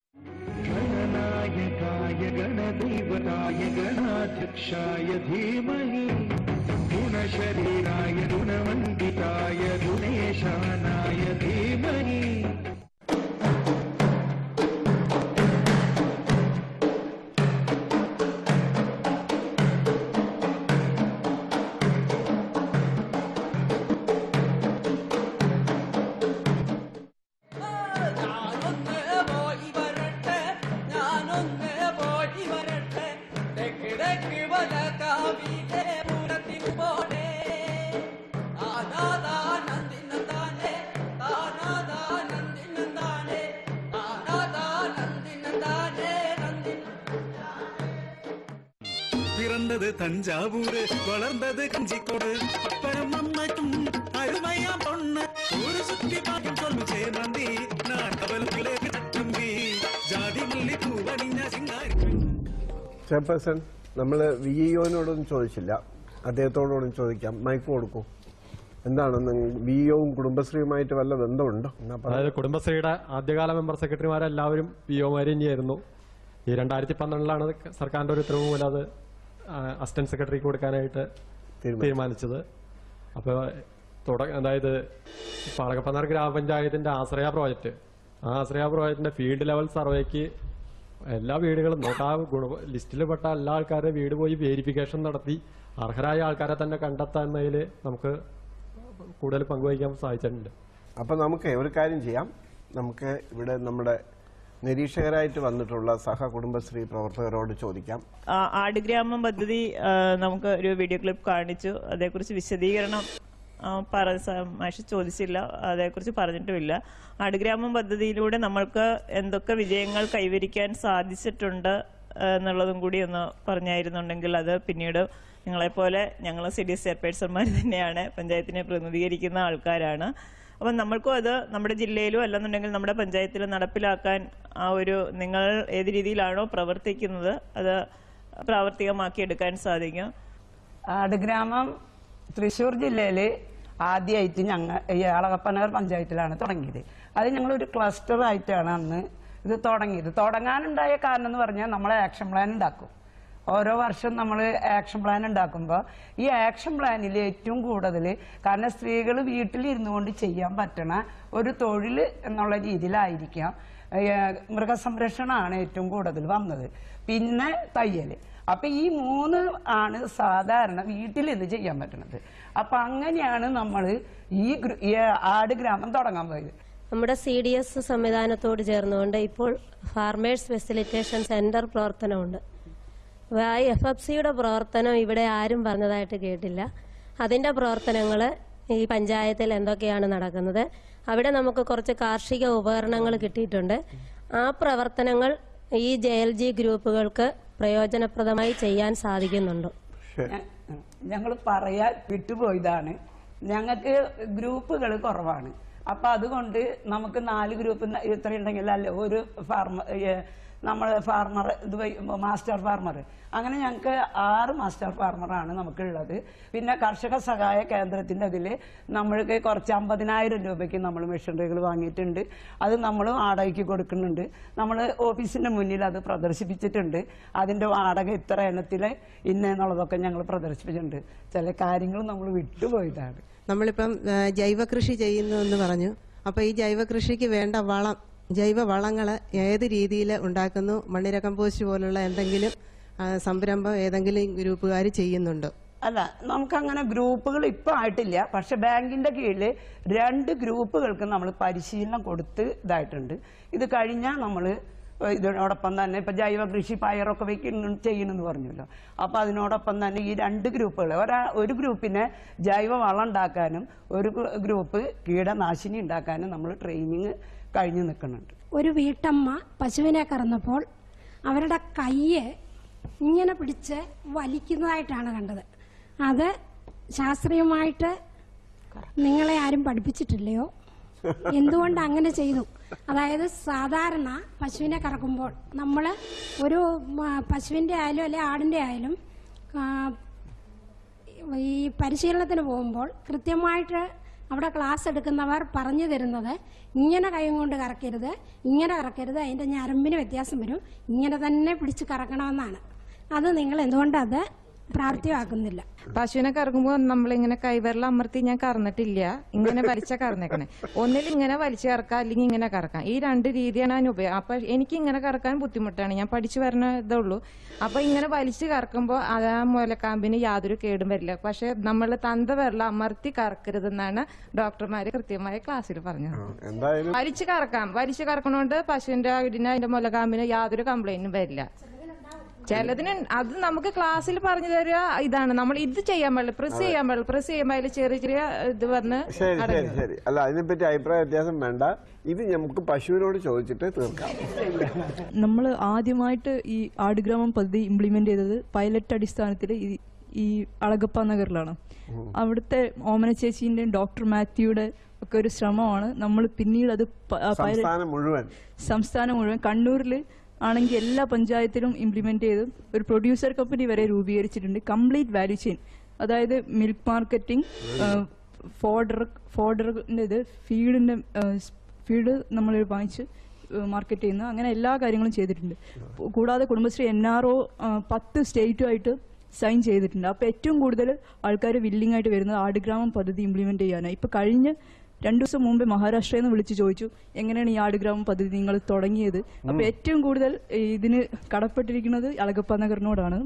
गणनायकाय गणदैवताय गणाध्यक्षाय धीमहि गुणशरीराय गुणमण्डिताय गुणेशानाय धीमहि பிறந்தது தஞ்சாவூர் வளர்ந்தது கஞ்சிக்கோடு அப்பறம் அம்மைக்கும் அருமையா பொண்ணு ஒரு சுத்தி பார்க்கும் சொல்லு சேமந்தி நான் கவலுக்குள்ளே தம்பி ஜாதி மல்லி பூவணிഞ്ഞ சிங்காரி ചെയർപേഴ്സൺ നമ്മൾ വി ഇഒനോടൊന്നും ചോദിച്ചില്ല അദ്ദേഹത്തോടൊന്നും ചോദിക്കാം മൈക്ക് കൊടുക്കൂ എന്താണ് വി ഇഒവും കുടുംബശ്രീയുമായിട്ട് വല്ല ബന്ധമുണ്ടോ എന്നാ പറ. അതായത് കുടുംബശ്രീയുടെ ആദ്യകാല മെമ്പർ സെക്രട്ടറിമാരെല്ലാവരും പി ഒമാര് തന്നെയായിരുന്നു ഈ രണ്ടായിരത്തി പന്ത്രണ്ടിലാണ് സർക്കാരിന്റെ ഒരു ഉത്തരവ് മൂലം അത് അസിസ്റ്റന്റ് സെക്രട്ടറിക്ക് കൊടുക്കാനായിട്ട് തീരുമാനിച്ചത് അപ്പോൾ തുട അതായത് പാളകപ്പന്നാർ ഗ്രാമപഞ്ചായത്തിന്റെ ആശ്രയ പ്രോജക്റ്റ് ആ ആശ്രയ പ്രോജക്റ്റിന്റെ ഫീൽഡ് ലെവൽ സർവേക്ക് എല്ലാ വീടുകളും നോട്ട് ആ ഗുണ ലിസ്റ്റിൽ പെട്ട എല്ലാ ആൾക്കാരുടെ വീട് പോയി വേരിഫിക്കേഷൻ നടത്തി അർഹരായ ആൾക്കാരെ തന്നെ കണ്ടെത്തുന്നതിൽ നമുക്ക് കൂടുതൽ പങ്കുവഹിക്കാൻ സാധിച്ചിട്ടുണ്ട് അപ്പൊ നമുക്ക് ഒരു കാര്യം ചെയ്യാം നമുക്ക് ഇവിടെ നമ്മുടെ നിരീക്ഷകരായിട്ട് വന്നിട്ടുള്ള സഹ കുടുംബശ്രീ പ്രവർത്തകരോട് ചോദിക്കാം ആ, ആടുഗ്രാമം പദ്ധതി ആ, നമുക്ക് ഒരു വീഡിയോ ക്ലിപ്പ് കാണിച്ചു അതേക്കുറിച്ച് വിശദീകരണം ആ, പറ സ- മാഷ് ചോദിച്ചില്ല അതേക്കുറിച്ച് പറഞ്ഞിട്ടുമില്ല ആടുഗ്രാമം പദ്ധതിയിലൂടെ നമ്മൾക്ക് എന്തൊക്കെ വിജയങ്ങൾ കൈവരിക്കാൻ സാധിച്ചിട്ടുണ്ട് ആ, എന്നുള്ളതും കൂടി ഒന്ന് പറഞ്ഞായിരുന്നുണ്ടെങ്കിൽ അത് പിന്നീട് നിങ്ങളെപ്പോലെ ഞങ്ങൾ സി ഡി എസ് ചെയർപേഴ്സൺമാർ തന്നെയാണ് പഞ്ചായത്തിനെ പ്രതിനിധീകരിക്കുന്ന ആൾക്കാരാണ് അപ്പം നമ്മൾക്കും അത് നമ്മുടെ ജില്ലയിലും അല്ലെന്നുണ്ടെങ്കിൽ നമ്മുടെ പഞ്ചായത്തിലും നടപ്പിലാക്കാൻ ആ ഒരു നിങ്ങൾ ഏത് രീതിയിലാണോ പ്രവർത്തിക്കുന്നത് അത് പ്രാവർത്തികമാക്കി എടുക്കാൻ സാധിക്കും ആടുഗ്രാമം തൃശ്ശൂർ ജില്ലയിൽ ആദ്യമായിട്ട് ഞങ്ങൾ ഈ അളകപ്പനഗർ പഞ്ചായത്തിലാണ് തുടങ്ങിയത് അത് ഞങ്ങളൊരു ക്ലസ്റ്റർ ആയിട്ടാണ് അന്ന് ഇത് തുടങ്ങിയത് തുടങ്ങാനുണ്ടായ കാരണം എന്ന് പറഞ്ഞാൽ നമ്മൾ ആക്ഷൻ പ്ലാൻ ഉണ്ടാക്കും ഓരോ വർഷം നമ്മൾ ആക്ഷൻ പ്ലാൻ ഉണ്ടാക്കുമ്പോൾ ഈ ആക്ഷൻ പ്ലാനിൽ ഏറ്റവും കൂടുതൽ കാരണം സ്ത്രീകൾ വീട്ടിലിരുന്നു കൊണ്ട് ചെയ്യാൻ പറ്റണ ഒരു തൊഴിൽ എന്നുള്ള രീതിയിലായിരിക്കാം ഏഹ് മൃഗസംരക്ഷണമാണ് ഏറ്റവും കൂടുതൽ വന്നത് പിന്നെ തയ്യൽ അപ്പൊ ഈ മൂന്ന് ആണ് സാധാരണ വീട്ടിൽ ഇത് ചെയ്യാൻ പറ്റുന്നത് അപ്പൊ അങ്ങനെയാണ് നമ്മൾ ഈ ഗ്ര- ഈ ആട് ഗ്രാമം തുടങ്ങാൻ പോയത് നമ്മുടെ സി ഡി എസ് സംവിധാനത്തോട് ചേർന്നുകൊണ്ട് ഇപ്പോൾ ഫാർമേഴ്സ് ഫെസിലിറ്റേഷൻ സെന്റർ പ്രവർത്തനമുണ്ട് എഫ് എഫ് സിയുടെ പ്രവർത്തനം ഇവിടെ ആരും പറഞ്ഞതായിട്ട് കേട്ടില്ല അതിന്റെ പ്രവർത്തനങ്ങൾ ഈ പഞ്ചായത്തിൽ എന്തൊക്കെയാണ് നടക്കുന്നത് അവിടെ നമുക്ക് കുറച്ച് കാർഷിക ഉപകരണങ്ങൾ കിട്ടിയിട്ടുണ്ട് ആ പ്രവർത്തനങ്ങൾ ഈ ജെ എൽ ജി ഗ്രൂപ്പുകൾക്ക് പ്രയോജനപ്രദമായി ചെയ്യാൻ സാധിക്കുന്നുണ്ടോ ഞങ്ങൾ പറയാൻ വിട്ടുപോയതാണ് ഞങ്ങൾക്ക് ഗ്രൂപ്പുകൾ കുറവാണ് അപ്പൊ അതുകൊണ്ട് നമുക്ക് നാല് ഗ്രൂപ്പ് ഇത്രയുണ്ടെങ്കിൽ അല്ലേ ഒരു ഫാർമർ നമ്മൾ ഫാർമർ ഇത് വഴി- മാസ്റ്റർ ഫാർമർ അങ്ങനെ ഞങ്ങൾക്ക് ആറ് മാസ്റ്റർ ഫാർമറാണ് നമുക്കുള്ളത് പിന്നെ കർഷക സഹായ കേന്ദ്രത്തിൻ്റെ അതിൽ നമ്മൾക്ക് കുറച്ച് അമ്പതിനായിരം രൂപയ്ക്ക് നമ്മൾ മെഷീനറികൾ വാങ്ങിയിട്ടുണ്ട് അത് നമ്മൾ വാടകയ്ക്ക് കൊടുക്കുന്നുണ്ട് നമ്മൾ ഓഫീസിൻ്റെ മുന്നിൽ അത് പ്രദർശിപ്പിച്ചിട്ടുണ്ട് അതിൻ്റെ വാടക ഇത്ര എണ്ണത്തിൽ ഇന്നെന്നുള്ളതൊക്കെ ഞങ്ങൾ പ്രദർശിപ്പിച്ചിട്ടുണ്ട് ചില കാര്യങ്ങൾ നമ്മൾ വിട്ടുപോയതാണ് നമ്മളിപ്പം ആ, ജൈവ കൃഷി ചെയ്യുന്നു എന്ന് പറഞ്ഞു അപ്പോൾ ഈ ജൈവ കൃഷിക്ക് വേണ്ട വളം ജൈവ വളങ്ങൾ ഏത് രീതിയിൽ ഉണ്ടാക്കുന്നു മണ്ണിര കമ്പോസ്റ്റ് പോലുള്ള എന്തെങ്കിലും ആ, സംരംഭം ഏതെങ്കിലും ഗ്രൂപ്പുകാർ ചെയ്യുന്നുണ്ടോ അല്ല നമുക്കങ്ങനെ ഗ്രൂപ്പുകൾ ഇപ്പം ആയിട്ടില്ല പക്ഷെ ബാങ്കിന്റെ കീഴിൽ രണ്ട് ഗ്രൂപ്പുകൾക്ക് നമ്മൾ പരിശീലനം കൊടുത്ത് ഇതായിട്ടുണ്ട് ഇത് കഴിഞ്ഞാൽ നമ്മൾ ഇതിനോടൊപ്പം തന്നെ ഇപ്പം ജൈവ കൃഷി പയറൊക്കെ വെക്കുന്നു ചെയ്യണമെന്ന് പറഞ്ഞല്ലോ അപ്പോൾ അതിനോടൊപ്പം തന്നെ ഈ രണ്ട് ഗ്രൂപ്പുകൾ ഒരാ ഒരു ഗ്രൂപ്പിനെ ജൈവ വളം ഉണ്ടാക്കാനും ഒരു ഗ്രൂ- ഗ്രൂപ്പ് കീടനാശിനി ഉണ്ടാക്കാനും നമ്മൾ ട്രെയിനിങ് കഴിഞ്ഞ് നിൽക്കുന്നുണ്ട് ഒരു വീട്ടമ്മ പശുവിനെ കറന്നപ്പോൾ അവരുടെ കയ്യ് ഇങ്ങനെ പിടിച്ച് വലിക്കുന്നതായിട്ടാണ് കണ്ടത് അത് ശാസ്ത്രീയമായിട്ട് നിങ്ങളെ ആരും പഠിപ്പിച്ചിട്ടില്ലയോ എന്തുകൊണ്ട് അങ്ങനെ ചെയ്തു അതായത് സാധാരണ പശുവിനെ കറക്കുമ്പോൾ നമ്മൾ ഒരു മ, പശുവിൻ്റെ ആയാലും അല്ലെ ആടിൻ്റെ ആയാലും ആ, ഈ പരിശീലനത്തിന് പോകുമ്പോൾ കൃത്യമായിട്ട് അവിടെ ക്ലാസ് എടുക്കുന്നവർ പറഞ്ഞു തരുന്നത് ഇങ്ങനെ കൈ കൊണ്ട് കറക്കരുത് ഇങ്ങനെ കറക്കരുത് അതിൻ്റെ ഞരമ്പിന് വ്യത്യാസം വരും ഇങ്ങനെ തന്നെ പിടിച്ച് കറക്കണമെന്നാണ് അത് നിങ്ങൾ എന്തുകൊണ്ട് അത് പ്രാവർത്തികമാക്കുന്നില്ല പശുവിനെ കറക്കുമ്പോൾ നമ്മളിങ്ങനെ കൈവിരൽ അമർത്തി ഞാൻ കറന്നിട്ടില്ല ഇങ്ങനെ വലിച്ച കറന്നേക്കണേ ഒന്നിൽ ഇങ്ങനെ വലിച്ചു കറക്കാം അല്ലെങ്കിൽ ഇങ്ങനെ കറക്കാം ഈ രണ്ട് രീതിയാണ് ഞാൻ ഉപയോഗം അപ്പൊ എനിക്ക് ഇങ്ങനെ കറക്കാൻ ബുദ്ധിമുട്ടാണ് ഞാൻ പഠിച്ചു വരുന്ന ഇതേ ഉള്ളൂ അപ്പൊ ഇങ്ങനെ വലിച്ചു കറക്കുമ്പോൾ അത് ആ മുലക്കാമ്പിന് യാതൊരു കേടും വരില്ല പക്ഷെ നമ്മൾ തന്ത വിരൽ അമർത്തി കറക്കരുതെന്നാണ് ഡോക്ടർമാര് കൃത്യമായി ക്ലാസ്സിൽ പറഞ്ഞത് എന്തായാലും വലിച്ചു കറക്കാം വലിച്ചു കറക്കണോണ്ട് പശുവിന്റെ ഇതിന് അതിന്റെ മുലകാമ്പിന് യാതൊരു കംപ്ലൈന്റും വരില്ല ചിലതിന് അത് നമുക്ക് ക്ലാസ്സിൽ പറഞ്ഞു തരിക ഇതാണ് നമ്മൾ ഇത് ചെയ്യാൻ പാടില്ല പ്രസ് ചെയ്യാൻ പാടില്ല പ്രസ് ചെയ്യുമ്പോൾ അതിൽ ചെറിയ ചെറിയ ഇത് വന്ന് ശരി ശരി അടങ്ങും ശരി അല്ല അതിനെപ്പറ്റി അഭിപ്രായ വ്യത്യാസം വേണ്ട ഇത് നമുക്ക് പശുവിനോട് ചോദിച്ചിട്ട് തീർക്കാം നമ്മൾ ആദ്യമായിട്ട് ഈ ആടുഗ്രാമം പദ്ധതി ഇംപ്ലിമെന്റ് ചെയ്തത് പൈലറ്റ് അടിസ്ഥാനത്തിൽ ഈ ഈ അളഗപ്പ നഗറിലാണ് അവിടുത്തെ ഓമന ചേച്ചീന്റെയും ഡോക്ടർ മാത്യുയുടെ ഒക്കെ ഒരു ശ്രമമാണ് നമ്മൾ പിന്നീട് അത് പ- ആ പൈലറ്റ് സംസ്ഥാനം മുഴുവൻ സംസ്ഥാനം മുഴുവൻ കണ്ണൂരിൽ ആണെങ്കിൽ എല്ലാ പഞ്ചായത്തിലും ഇംപ്ലിമെന്റ് ചെയ്ത് ഒരു പ്രൊഡ്യൂസർ കമ്പനി വരെ രൂപീകരിച്ചിട്ടുണ്ട് കംപ്ലീറ്റ് വാല്യൂ ചെയിൻ അതായത് മിൽക്ക് മാർക്കറ്റിംഗ് ഫോഡർ ഫോഡറിൻ്റെ ഇത് ഫീഡിൻ്റെ ഫീഡ് നമ്മൾ വാങ്ങിച്ച് മാർക്കറ്റ് ചെയ്യുന്ന അങ്ങനെ എല്ലാ കാര്യങ്ങളും ചെയ്തിട്ടുണ്ട് കൂടാതെ കുടുംബശ്രീ എൻ ആർ ഒ പത്ത് സ്റ്റേറ്റുമായിട്ട് സൈൻ ചെയ്തിട്ടുണ്ട് അപ്പോൾ ഏറ്റവും കൂടുതൽ ആൾക്കാർ വില്ലിംഗ് ആയിട്ട് വരുന്നത് ആടുഗ്രാമം പദ്ധതി ഇംപ്ലിമെന്റ് ചെയ്യാനാണ് ഇപ്പോൾ കഴിഞ്ഞ രണ്ടു ദിവസം മുമ്പ് മഹാരാഷ്ട്രയിൽ നിന്ന് വിളിച്ച് ചോദിച്ചു എങ്ങനെയാണ് ഈ ആടുഗ്രാമം പദ്ധതി നിങ്ങൾ തുടങ്ങിയത് അപ്പോൾ ഏറ്റവും കൂടുതൽ ഇതിന് കടപ്പെട്ടിരിക്കുന്നത് അളഗപ്പ നഗറിനോടാണ്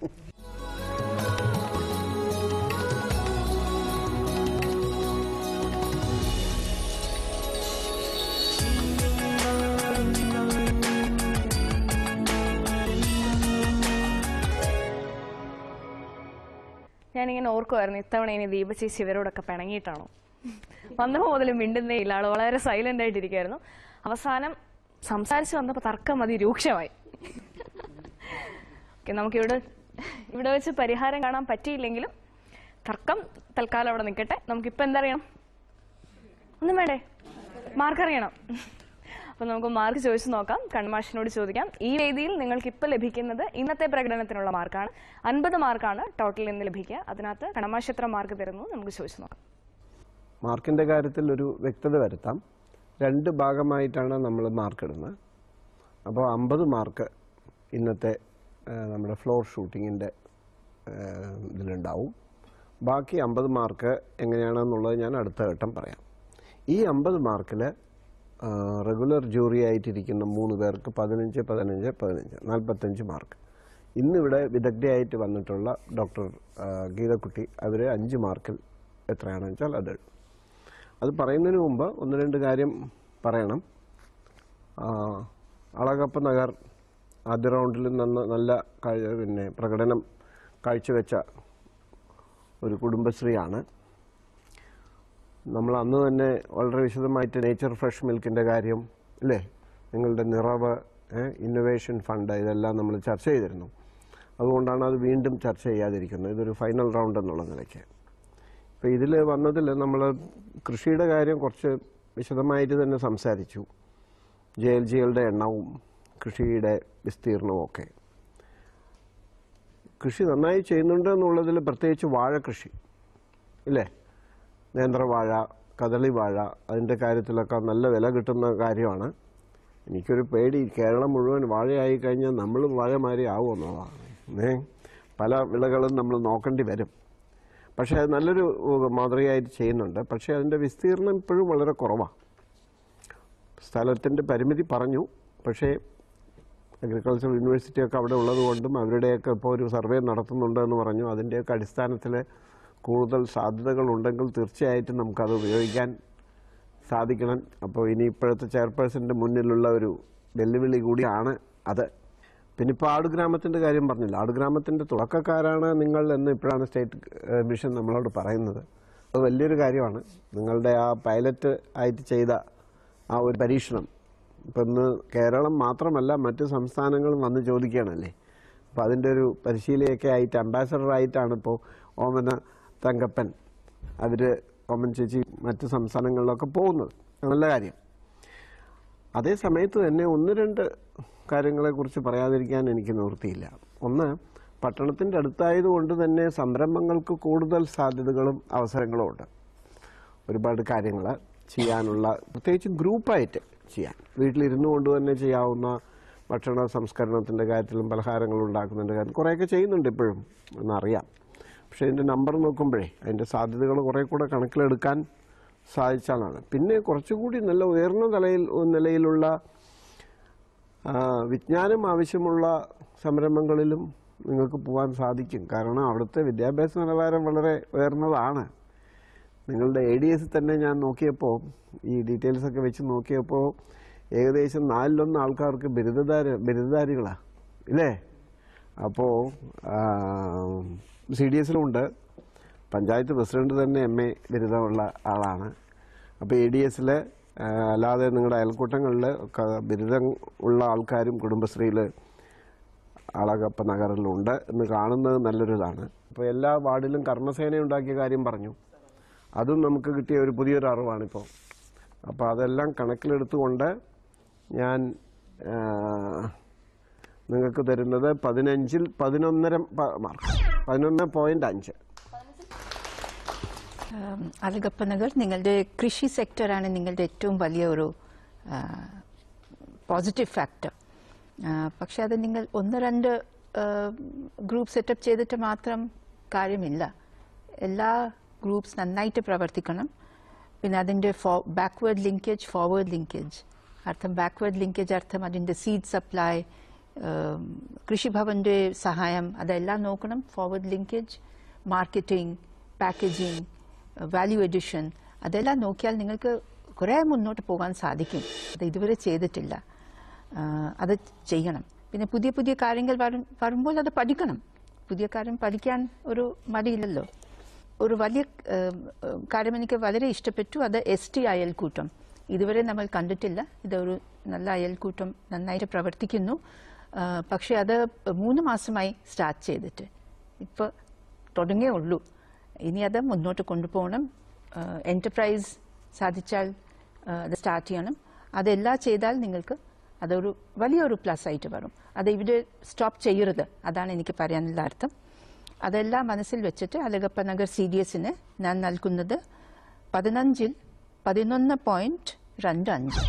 ഞാനിങ്ങനെ ഓർക്കുമായിരുന്നു ഇത്തവണ ഇനി ദീപചേച്ചി ഇവരോടൊക്കെ പിണങ്ങിയിട്ടാണോ വന്നപ്പോൾ മുതൽ മിണ്ടുന്നേ ഇല്ല ആള് വളരെ സൈലന്റ് ആയിട്ടിരിക്കുകയായിരുന്നു അവസാനം സംസാരിച്ച് വന്നപ്പോൾ തർക്കം മതി രൂക്ഷമായി ഓക്കെ നമുക്കിവിടെ ഇവിടെ വെച്ച് പരിഹാരം കാണാൻ പറ്റിയില്ലെങ്കിലും തർക്കം തൽക്കാലം അവിടെ നിൽക്കട്ടെ നമുക്കിപ്പോൾ എന്തറിയണം ഒന്നും വേണ്ടേ മാർക്ക് അറിയണം അപ്പൊ നമുക്ക് മാർക്ക് ചോദിച്ചു നോക്കാം കൺമാഷിനോട് ചോദിക്കാം ഈ വേദിയിൽ നിങ്ങൾക്ക് ഇപ്പൊ ലഭിക്കുന്നത് ഇന്നത്തെ പ്രകടനത്തിനുള്ള മാർക്കാണ് അൻപത് മാർക്കാണ് ടോട്ടൽ ഇന്ന് ലഭിക്കുക അതിനകത്ത് കണമാഷ് എത്ര മാർക്ക് തരുന്നു നമുക്ക് ചോദിച്ചു നോക്കാം മാർക്കിന്റെ കാര്യത്തിൽ ഒരു വ്യക്തത വരുത്താം രണ്ട് ഭാഗമായിട്ടാണ് നമ്മൾ മാർക്ക് ഇടുന്നത് അപ്പോൾ അമ്പത് മാർക്ക് ഇന്നത്തെ ആ, നമ്മുടെ ഫ്ലോർ ഷൂട്ടിങ്ങിൻ്റെ ഇതിലുണ്ടാവും ബാക്കി അമ്പത് മാർക്ക് എങ്ങനെയാണെന്നുള്ളത് ഞാൻ അടുത്ത ഘട്ടം പറയാം ഈ അമ്പത് മാർക്കിൽ റെഗുലർ ജൂറി ആയിട്ടിരിക്കുന്ന മൂന്ന് പേർക്ക് പതിനഞ്ച് പതിനഞ്ച് പതിനഞ്ച് നാൽപ്പത്തഞ്ച് മാർക്ക് ഇന്നിവിടെ വിദഗ്ധയായിട്ട് വന്നിട്ടുള്ള ഡോക്ടർ ആ, ഗീതക്കുട്ടി അവർ അഞ്ച് മാർക്കിൽ എത്രയാണെന്ന് വെച്ചാൽ അത് എഴുതും അത് പറയുന്നതിന് മുമ്പ് ഒന്ന് രണ്ട് കാര്യം പറയണം ആ, അളകപ്പ നഗർ ആദ്യ റൗണ്ടിൽ നന്ന നല്ല കാഴ്ച- പിന്നെ പ്രകടനം കാഴ്ചവെച്ച ഒരു കുടുംബശ്രീയാണ് നമ്മൾ അന്ന് തന്നെ വളരെ വിശദമായിട്ട് നേച്ചർ ഫ്രഷ് മിൽക്കിൻ്റെ കാര്യം അല്ലേ നിങ്ങളുടെ നിറവ് ഇന്നൊവേഷൻ ഫണ്ട് ഇതെല്ലാം നമ്മൾ ചർച്ച ചെയ്തിരുന്നു അതുകൊണ്ടാണ് അത് വീണ്ടും ചർച്ച ചെയ്യാതിരിക്കുന്നത് ഇതൊരു ഫൈനൽ റൗണ്ട് എന്നുള്ള നിലയ്ക്ക് ഇപ്പോൾ ഇതിൽ വന്നതിൽ നമ്മൾ കൃഷിയുടെ കാര്യം കുറച്ച് വിശദമായിട്ട് തന്നെ സംസാരിച്ചു ജെ എൽ ജികളുടെ എണ്ണവും കൃഷിയുടെ വിസ്തീർണവും ഒക്കെ കൃഷി നന്നായി ചെയ്യുന്നുണ്ട് എന്നുള്ളതിൽ പ്രത്യേകിച്ച് വാഴ കൃഷി ഇല്ലേ നേന്ത്രവാഴ കദളി വാഴ അതിൻ്റെ കാര്യത്തിലൊക്കെ നല്ല വില കിട്ടുന്ന കാര്യമാണ് എനിക്കൊരു പേടി കേരളം മുഴുവൻ വാഴയായി കഴിഞ്ഞാൽ നമ്മൾ വാഴമാരി ആവുമെന്നുള്ളതാണ് ഏ പല വിളകളും നമ്മൾ നോക്കേണ്ടി വരും പക്ഷേ അത് നല്ലൊരു മാതൃകയായിട്ട് ചെയ്യുന്നുണ്ട് പക്ഷേ അതിൻ്റെ വിസ്തീർണം ഇപ്പോഴും വളരെ കുറവാണ് സ്ഥലത്തിൻ്റെ പരിമിതി പറഞ്ഞു പക്ഷേ അഗ്രികൾച്ചർ യൂണിവേഴ്സിറ്റി ഒക്കെ അവിടെ ഉള്ളത് കൊണ്ടും അവരുടെയൊക്കെ ഇപ്പോൾ ഒരു സർവേ നടത്തുന്നുണ്ട് എന്ന് പറഞ്ഞു അതിൻ്റെയൊക്കെ അടിസ്ഥാനത്തിൽ കൂടുതൽ സാധ്യതകൾ ഉണ്ടെങ്കിൽ തീർച്ചയായിട്ടും നമുക്കത് ഉപയോഗിക്കാൻ സാധിക്കണം അപ്പോൾ ഇനി ഇപ്പോഴത്തെ ചെയർപേഴ്സൻ്റെ മുന്നിലുള്ള ഒരു വെല്ലുവിളി കൂടിയാണ് അത് പിന്നെ ഇപ്പോൾ ആടുഗ്രാമത്തിൻ്റെ കാര്യം പറഞ്ഞില്ല ആടുഗ്രാമത്തിൻ്റെ തുടക്കക്കാരാണ് നിങ്ങൾ എന്ന് ഇപ്പോഴാണ് സ്റ്റേറ്റ് ഏഹ്, മിഷൻ നമ്മളോട് പറയുന്നത് അത് വലിയൊരു കാര്യമാണ് നിങ്ങളുടെ ആ പൈലറ്റ് ആയിട്ട് ചെയ്ത ആ ഒരു പരീക്ഷണം ഇപ്പം ഇന്ന് കേരളം മാത്രമല്ല മറ്റ് സംസ്ഥാനങ്ങളും വന്ന് ചോദിക്കുകയാണല്ലേ അപ്പോൾ അതിൻ്റെ ഒരു പരിശീലയൊക്കെ ആയിട്ട് അംബാസഡർ ആയിട്ടാണ് ഇപ്പോൾ ഓമന തങ്കപ്പൻ അവർ ഓമൻ ചേച്ചി മറ്റ് സംസ്ഥാനങ്ങളിലൊക്കെ പോകുന്നത് നല്ല കാര്യം അതേ സമയത്ത് തന്നെ ഒന്ന് രണ്ട് കാര്യങ്ങളെക്കുറിച്ച് പറയാതിരിക്കാൻ എനിക്ക് നിവൃത്തിയില്ല ഒന്ന് പട്ടണത്തിൻ്റെ അടുത്തായതുകൊണ്ട് തന്നെ സംരംഭങ്ങൾക്ക് കൂടുതൽ സാധ്യതകളും അവസരങ്ങളും ഉണ്ട് ഒരുപാട് കാര്യങ്ങൾ ചെയ്യാനുള്ള പ്രത്യേകിച്ച് ഗ്രൂപ്പായിട്ട് ചെയ്യാൻ വീട്ടിലിരുന്നു കൊണ്ട് തന്നെ ചെയ്യാവുന്ന ഭക്ഷണ സംസ്കരണത്തിൻ്റെ കാര്യത്തിലും പലഹാരങ്ങൾ ഉണ്ടാക്കുന്നതിൻ്റെ കാര്യം കുറേയൊക്കെ ചെയ്യുന്നുണ്ട് ഇപ്പോഴും എന്നറിയാം പക്ഷേ ഇതിൻ്റെ നമ്പർ നോക്കുമ്പോഴേ അതിൻ്റെ സാധ്യതകൾ കുറേ കൂടെ കണക്കിലെടുക്കാൻ സാധിച്ചാലാണ് പിന്നെ കുറച്ചുകൂടി നല്ല ഉയർന്ന നിലയിൽ നിലയിലുള്ള ആ, വിജ്ഞാനം ആവശ്യമുള്ള സംരംഭങ്ങളിലും നിങ്ങൾക്ക് പോകാൻ സാധിക്കും കാരണം അവിടുത്തെ വിദ്യാഭ്യാസ നിലവാരം വളരെ ഉയർന്നതാണ് നിങ്ങളുടെ എ ഡി എസ് തന്നെ ഞാൻ നോക്കിയപ്പോൾ ഈ ഡീറ്റെയിൽസ് ഒക്കെ വെച്ച് നോക്കിയപ്പോൾ ഏകദേശം നാലിലൊന്ന് ആൾക്കാർക്ക് ബിരുദധാര ബിരുദധാരികളാണ് ഇല്ലേ അപ്പോൾ സി ഡി എസിലുണ്ട് പഞ്ചായത്ത് പ്രസിഡന്റ് തന്നെ എം എ ബിരുദമുള്ള ആളാണ് അപ്പോൾ എ ഡി എസിൽ അല്ലാതെ നിങ്ങളുടെ അയൽക്കൂട്ടങ്ങളിൽ ഒക്കെ ബിരുദം ഉള്ള ആൾക്കാരും കുടുംബശ്രീയിൽ അളകപ്പ നഗറിലുണ്ട് എന്ന് കാണുന്നത് നല്ലൊരു ഇതാണ് അപ്പോൾ എല്ലാ വാർഡിലും കർമ്മസേന ഉണ്ടാക്കിയ കാര്യം പറഞ്ഞു അതും നമുക്ക് കിട്ടിയ ഒരു പുതിയൊരു അറിവാണിപ്പോൾ അപ്പോൾ അതെല്ലാം കണക്കിലെടുത്തുകൊണ്ട് ഞാൻ ആ, നിങ്ങൾക്ക് തരുന്നത് പതിനഞ്ചിൽ പതിനൊന്നര പ- മാർക്ക് പതിനൊന്ന് പോയിന്റ് അഞ്ച് ഉം, അളഗപ്പ നഗർ നിങ്ങളുടെ കൃഷി സെക്ടറാണ് നിങ്ങളുടെ ഏറ്റവും വലിയ ഒരു പോസിറ്റീവ് ഫാക്ടർ പക്ഷെ അത് നിങ്ങൾ ഒന്ന് രണ്ട് ഗ്രൂപ്പ് സെറ്റപ്പ് ചെയ്തിട്ട് മാത്രം കാര്യമില്ല എല്ലാ ഗ്രൂപ്പ്സ് നന്നായിട്ട് പ്രവർത്തിക്കണം പിന്നെ അതിൻ്റെ ഫോ ബാക്ക്വേർഡ് ലിങ്കേജ് ഫോർവേഡ് ലിങ്കേജ് അർത്ഥം ബാക്ക്വേർഡ് ലിങ്കേജ് അർത്ഥം അതിൻ്റെ സീഡ് സപ്ലൈ കൃഷിഭവൻ്റെ സഹായം അതെല്ലാം നോക്കണം forward linkage marketing packaging value addition അതെല്ലാം നോക്കിയാൽ നിങ്ങൾക്ക് കുറേ മുന്നോട്ട് പോകാൻ സാധിക്കും അത് ഇതുവരെ ചെയ്തിട്ടില്ല ആ, അത് ചെയ്യണം പിന്നെ പുതിയ പുതിയ കാര്യങ്ങൾ വരും വരുമ്പോൾ അത് പഠിക്കണം പുതിയ കാര്യം പഠിക്കാൻ ഒരു മടിയില്ലല്ലോ ഒരു വലിയ ഏം, ഏം, കാര്യം എനിക്ക് വളരെ ഇഷ്ടപ്പെട്ടു അത് എസ് ടി അയൽക്കൂട്ടം ഇതുവരെ നമ്മൾ കണ്ടിട്ടില്ല ഇതൊരു നല്ല അയൽക്കൂട്ടം നന്നായിട്ട് പ്രവർത്തിക്കുന്നു ആ, പക്ഷേ അത് മൂന്ന് മാസമായി സ്റ്റാർട്ട് ചെയ്തിട്ട് ഇപ്പോൾ തുടങ്ങിയേ ഉള്ളൂ ഇനി അത് മുന്നോട്ട് കൊണ്ടുപോകണം എൻ്റർപ്രൈസ് സാധിച്ചാൽ ആ, അത് സ്റ്റാർട്ട് ചെയ്യണം അതെല്ലാം ചെയ്താൽ നിങ്ങൾക്ക് അതൊരു വലിയൊരു പ്ലസ് ആയിട്ട് വരും അത് ഇവിടെ സ്റ്റോപ്പ് ചെയ്യരുത് അതാണ് എനിക്ക് പറയാനുള്ള അർത്ഥം അതെല്ലാം മനസ്സിൽ വെച്ചിട്ട് അലഗപ്പ നഗർ സി ഡി എസിന് ഞാൻ നൽകുന്നത് പതിനഞ്ചിൽ പതിനൊന്ന് പോയിന്റ് രണ്ട് അഞ്ച്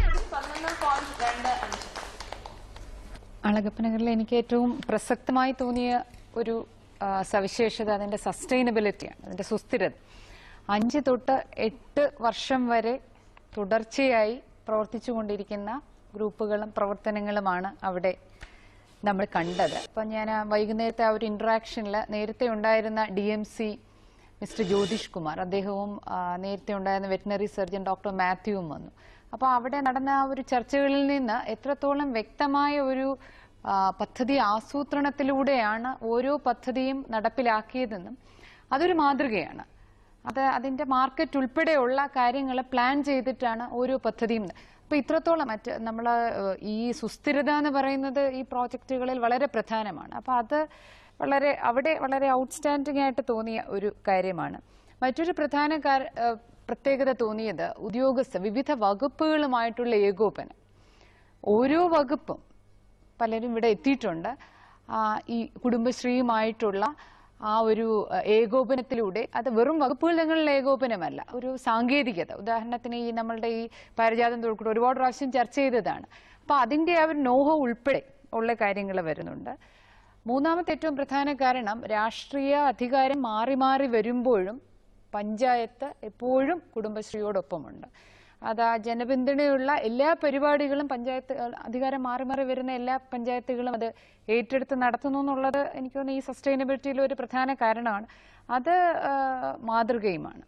അളഗപ്പനഗറിൽ എനിക്ക് ഏറ്റവും പ്രസക്തമായി തോന്നിയ ഒരു ആ, സവിശേഷത അതിന്റെ സസ്റ്റൈനബിലിറ്റിയാണ് അതിന്റെ സുസ്ഥിരത അഞ്ച് തൊട്ട് എട്ട് വർഷം വരെ തുടർച്ചയായി പ്രവർത്തിച്ചുകൊണ്ടിരിക്കുന്ന ഗ്രൂപ്പുകളും പ്രവർത്തനങ്ങളുമാണ് അവിടെ നമ്മൾ കണ്ടത് അപ്പം ഞാൻ ആ വൈകുന്നേരത്തെ ആ ഒരു ഇന്ററാക്ഷനിൽ നേരത്തെ ഉണ്ടായിരുന്ന D M C mister Jyothish Kumar അദ്ദേഹവും ആ, നേരത്തെ ഉണ്ടായിരുന്ന വെറ്റിനറി സർജൻ ഡോക്ടർ മാത്യുവും വന്നു അപ്പോൾ അവിടെ നടന്ന ആ ഒരു ചർച്ചകളിൽ നിന്ന് എത്രത്തോളം വ്യക്തമായ ഒരു ആ, പദ്ധതി ആസൂത്രണത്തിലൂടെയാണ് ഓരോ പദ്ധതിയും നടപ്പിലാക്കിയതെന്നും അതൊരു മാതൃകയാണ് അത് അതിന്റെ മാർക്കറ്റ് ഉൾപ്പെടെയുള്ള കാര്യങ്ങൾ പ്ലാൻ ചെയ്തിട്ടാണ് ഓരോ പദ്ധതിയും അപ്പൊ ഇത്രത്തോളം മറ്റ് നമ്മൾ ഈ സുസ്ഥിരത എന്ന് പറയുന്നത് ഈ പ്രോജക്റ്റുകളിൽ വളരെ പ്രധാനമാണ് അപ്പൊ അത് വളരെ അവിടെ വളരെ ഔട്ട്സ്റ്റാൻഡിംഗ് ആയിട്ട് തോന്നിയ ഒരു കാര്യമാണ് മറ്റൊരു പ്രധാന കാര- ഏഹ് പ്രത്യേകത തോന്നിയത് ഉദ്യോഗസ്ഥ വിവിധ വകുപ്പുകളുമായിട്ടുള്ള ഏകോപനം ഓരോ വകുപ്പും പലരും ഇവിടെ എത്തിയിട്ടുണ്ട് ആ, ഈ കുടുംബശ്രീയുമായിട്ടുള്ള ആ ഒരു അഹ്, ഏകോപനത്തിലൂടെ അത് വെറും വകുപ്പുകൾ തമ്മിലുള്ള ഏകോപനമല്ല ഒരു സാങ്കേതികത ഉദാഹരണത്തിന് ഈ നമ്മളുടെ ഈ പാരിജാതം തൊഴിൽക്കൂട് ഒരുപാട് പ്രാവശ്യം ചർച്ച ചെയ്തതാണ് അപ്പൊ അതിന്റെ ആ ഒരു നോഹ ഉൾപ്പെടെ ഉള്ള കാര്യങ്ങൾ വരുന്നുണ്ട് മൂന്നാമത്തെ ഏറ്റവും പ്രധാന കാരണം രാഷ്ട്രീയ അധികാരം മാറി മാറി വരുമ്പോഴും പഞ്ചായത്ത് എപ്പോഴും കുടുംബശ്രീയോടൊപ്പമുണ്ട് അത് ആ ജനപിന്തുണയുള്ള എല്ലാ പരിപാടികളും പഞ്ചായത്ത് അധികാരം മാറി മാറി വരുന്ന എല്ലാ പഞ്ചായത്തുകളും അത് ഏറ്റെടുത്ത് നടത്തുന്നു എന്നുള്ളത് എനിക്ക് തോന്നുന്നു ഈ സസ്റ്റൈനബിലിറ്റിയിലെ ഒരു പ്രധാന കാരണമാണ് അത് ആ, മാതൃകയുമാണ്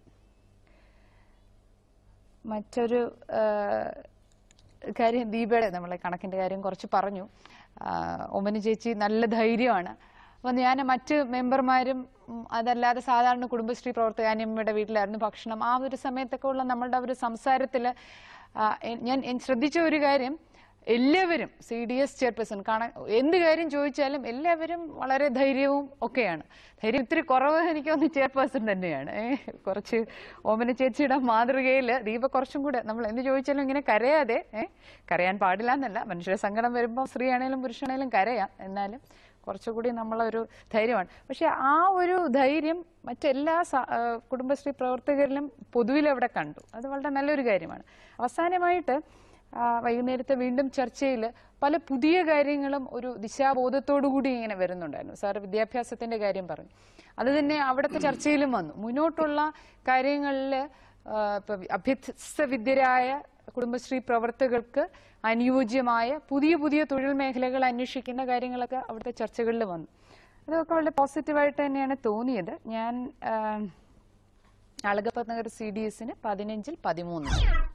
മറ്റൊരു ആ, കാര്യം ദീപയുടെ നമ്മളെ കണക്കിന്റെ കാര്യം കുറച്ച് പറഞ്ഞു ആ, ഒമന ചേച്ചി നല്ല ധൈര്യമാണ് അപ്പം ഞാൻ മറ്റ് മെമ്പർമാരും ഉം, അതല്ലാതെ സാധാരണ കുടുംബശ്രീ പ്രവർത്തക അനിയമ്മയുടെ വീട്ടിലായിരുന്നു ഭക്ഷണം ആ ഒരു സമയത്തൊക്കെ ഉള്ള നമ്മളുടെ ഒരു സംസാരത്തിൽ ഞാൻ ഞാൻ ശ്രദ്ധിച്ച ഒരു കാര്യം എല്ലാവരും സി ഡി എസ് ചെയർപേഴ്സൺ കാണാൻ എന്ത് കാര്യം ചോദിച്ചാലും എല്ലാവരും വളരെ ധൈര്യവും ഒക്കെയാണ് ധൈര്യം ഇത്തിരി കുറവ് എനിക്ക് തോന്നുന്നു ചെയർപേഴ്സൺ തന്നെയാണ് ഏ, കുറച്ച് ഓമന ചേച്ചിയുടെ മാതൃകയിൽ ദീപ കുറച്ചും കൂടെ നമ്മൾ എന്ത് ചോദിച്ചാലും ഇങ്ങനെ കരയാതെ ഏ, കരയാൻ പാടില്ല എന്നല്ല മനുഷ്യരുടെ സങ്കടം വരുമ്പോൾ സ്ത്രീ ആണെങ്കിലും പുരുഷനാണെങ്കിലും കരയാം എന്നാലും കുറച്ചുകൂടി നമ്മളൊരു ധൈര്യമാണ് പക്ഷെ ആ ഒരു ധൈര്യം മറ്റെല്ലാ സ- ആ, കുടുംബശ്രീ പ്രവർത്തകരിലും പൊതുവിൽ അവിടെ കണ്ടു അത് വളരെ നല്ലൊരു കാര്യമാണ് അവസാനമായിട്ട് ആ, വൈകുന്നേരത്തെ വീണ്ടും ചർച്ചയിൽ പല പുതിയ കാര്യങ്ങളും ഒരു ദിശാബോധത്തോടു കൂടി ഇങ്ങനെ വരുന്നുണ്ടായിരുന്നു സാർ വിദ്യാഭ്യാസത്തിന്റെ കാര്യം പറഞ്ഞു അത് തന്നെ അവിടുത്തെ ചർച്ചയിലും വന്നു മുന്നോട്ടുള്ള കാര്യങ്ങളിൽ ഇപ്പൊ അഭ്യസ്ത വിദ്യരായ കുടുംബശ്രീ പ്രവർത്തകർക്ക് അനുയോജ്യമായ പുതിയ പുതിയ തൊഴിൽ മേഖലകൾ അന്വേഷിക്കുന്ന കാര്യങ്ങളൊക്കെ അവിടുത്തെ ചർച്ചകളിൽ വന്നു അതൊക്കെ വളരെ പോസിറ്റീവായിട്ട് തന്നെയാണ് തോന്നിയത് ഞാൻ ആ, അളഗപ്പ നഗർ സി ഡി എസിന് പതിനഞ്ചിൽ പതിമൂന്ന്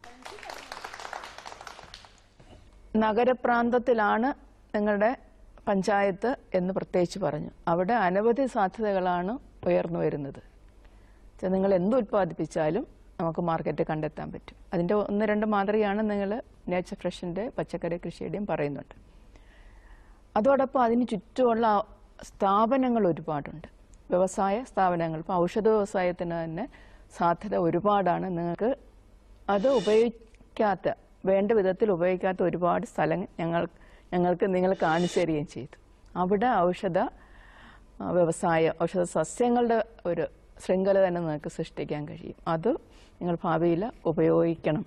നഗരപ്രാന്തത്തിലാണ് നിങ്ങളുടെ പഞ്ചായത്ത് എന്ന് പ്രത്യേകിച്ച് പറഞ്ഞു അവിടെ അനവധി സാധ്യതകളാണ് ഉയർന്നു വരുന്നത് വെച്ചാൽ നിങ്ങൾ എന്ത് ഉൽപ്പാദിപ്പിച്ചാലും നമുക്ക് മാർക്കറ്റ് കണ്ടെത്താൻ പറ്റും അതിൻ്റെ ഒന്ന് രണ്ട് മാതൃകയാണ് നിങ്ങൾ നേച്ചർ ഫ്രഷിൻ്റെ പച്ചക്കറി കൃഷിയുടെയും പറയുന്നുണ്ട് അതോടൊപ്പം അതിന് ചുറ്റുമുള്ള സ്ഥാപനങ്ങൾ ഒരുപാടുണ്ട് വ്യവസായ സ്ഥാപനങ്ങൾ ഇപ്പോൾ ഔഷധ വ്യവസായത്തിന് തന്നെ സാധ്യത ഒരുപാടാണ് നിങ്ങൾക്ക് അത് ഉപയോഗിക്കാത്ത വേണ്ട വിധത്തിൽ ഉപയോഗിക്കാത്ത ഒരുപാട് സ്ഥലം ഞങ്ങൾ ഞങ്ങൾക്ക് നിങ്ങൾ കാണിച്ചു തരികയും ചെയ്തു അവിടെ ഔഷധ ആ, വ്യവസായ ഔഷധ സസ്യങ്ങളുടെ ഒരു ശൃംഖല തന്നെ നിങ്ങൾക്ക് സൃഷ്ടിക്കാൻ കഴിയും അത് നിങ്ങൾ ഭാവിയിൽ ഉപയോഗിക്കണം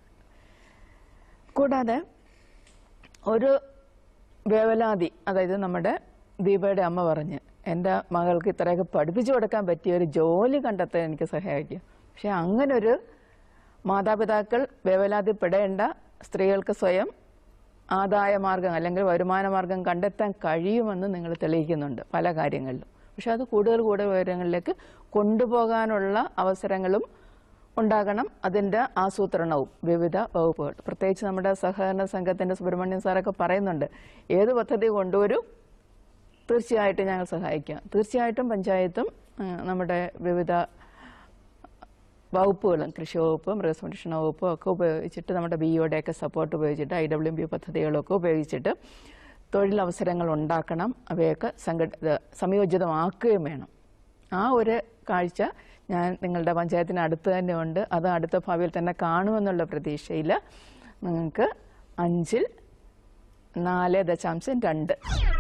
കൂടാതെ ഒരു വേവലാതി അതായത് നമ്മുടെ ദീപയുടെ അമ്മ പറഞ്ഞ് എൻ്റെ മകൾക്ക് ഇത്രയൊക്കെ പഠിപ്പിച്ചു കൊടുക്കാൻ പറ്റിയ ഒരു ജോലി കണ്ടെത്താൻ എനിക്ക് സഹായിക്കും പക്ഷെ അങ്ങനൊരു മാതാപിതാക്കൾ വേവലാതിപ്പെടേണ്ട സ്ത്രീകൾക്ക് സ്വയം ആദായ മാർഗം അല്ലെങ്കിൽ വരുമാന മാർഗം കണ്ടെത്താൻ കഴിയുമെന്ന് നിങ്ങൾ തെളിയിക്കുന്നുണ്ട് പല കാര്യങ്ങളിലും പക്ഷെ അത് കൂടുതൽ കൂടുതൽ വിവരങ്ങളിലേക്ക് കൊണ്ടുപോകാനുള്ള അവസരങ്ങളും ഉണ്ടാകണം അതിൻ്റെ ആസൂത്രണവും വിവിധ വകുപ്പുകൾ പ്രത്യേകിച്ച് നമ്മുടെ സഹകരണ സംഘത്തിൻ്റെ സുബ്രഹ്മണ്യൻ സാറൊക്കെ പറയുന്നുണ്ട് ഏത് പദ്ധതി കൊണ്ടുവരും തീർച്ചയായിട്ടും ഞങ്ങൾ സഹായിക്കാം തീർച്ചയായിട്ടും പഞ്ചായത്തും ആ, നമ്മുടെ വിവിധ വകുപ്പുകളും കൃഷി വകുപ്പ് മൃഗസംരക്ഷണ വകുപ്പും ഒക്കെ ഉപയോഗിച്ചിട്ട് നമ്മുടെ ബി ഒക്കെ സപ്പോർട്ട് ഉപയോഗിച്ചിട്ട് ഐ ഡബ്ല്യു ബി പദ്ധതികളൊക്കെ ഉപയോഗിച്ചിട്ട് തൊഴിലവസരങ്ങൾ ഉണ്ടാക്കണം അവയൊക്കെ സംഘ സംയോജിതമാക്കുകയും വേണം ആ ഒരു കാഴ്ച ഞാൻ നിങ്ങളുടെ പഞ്ചായത്തിന് അടുത്ത് തന്നെ ഉണ്ട് അത് അടുത്ത ഭാവിയിൽ തന്നെ കാണുമെന്നുള്ള പ്രതീക്ഷയിൽ നിങ്ങൾക്ക് അഞ്ചിൽ നാല് ദശാംശം രണ്ട്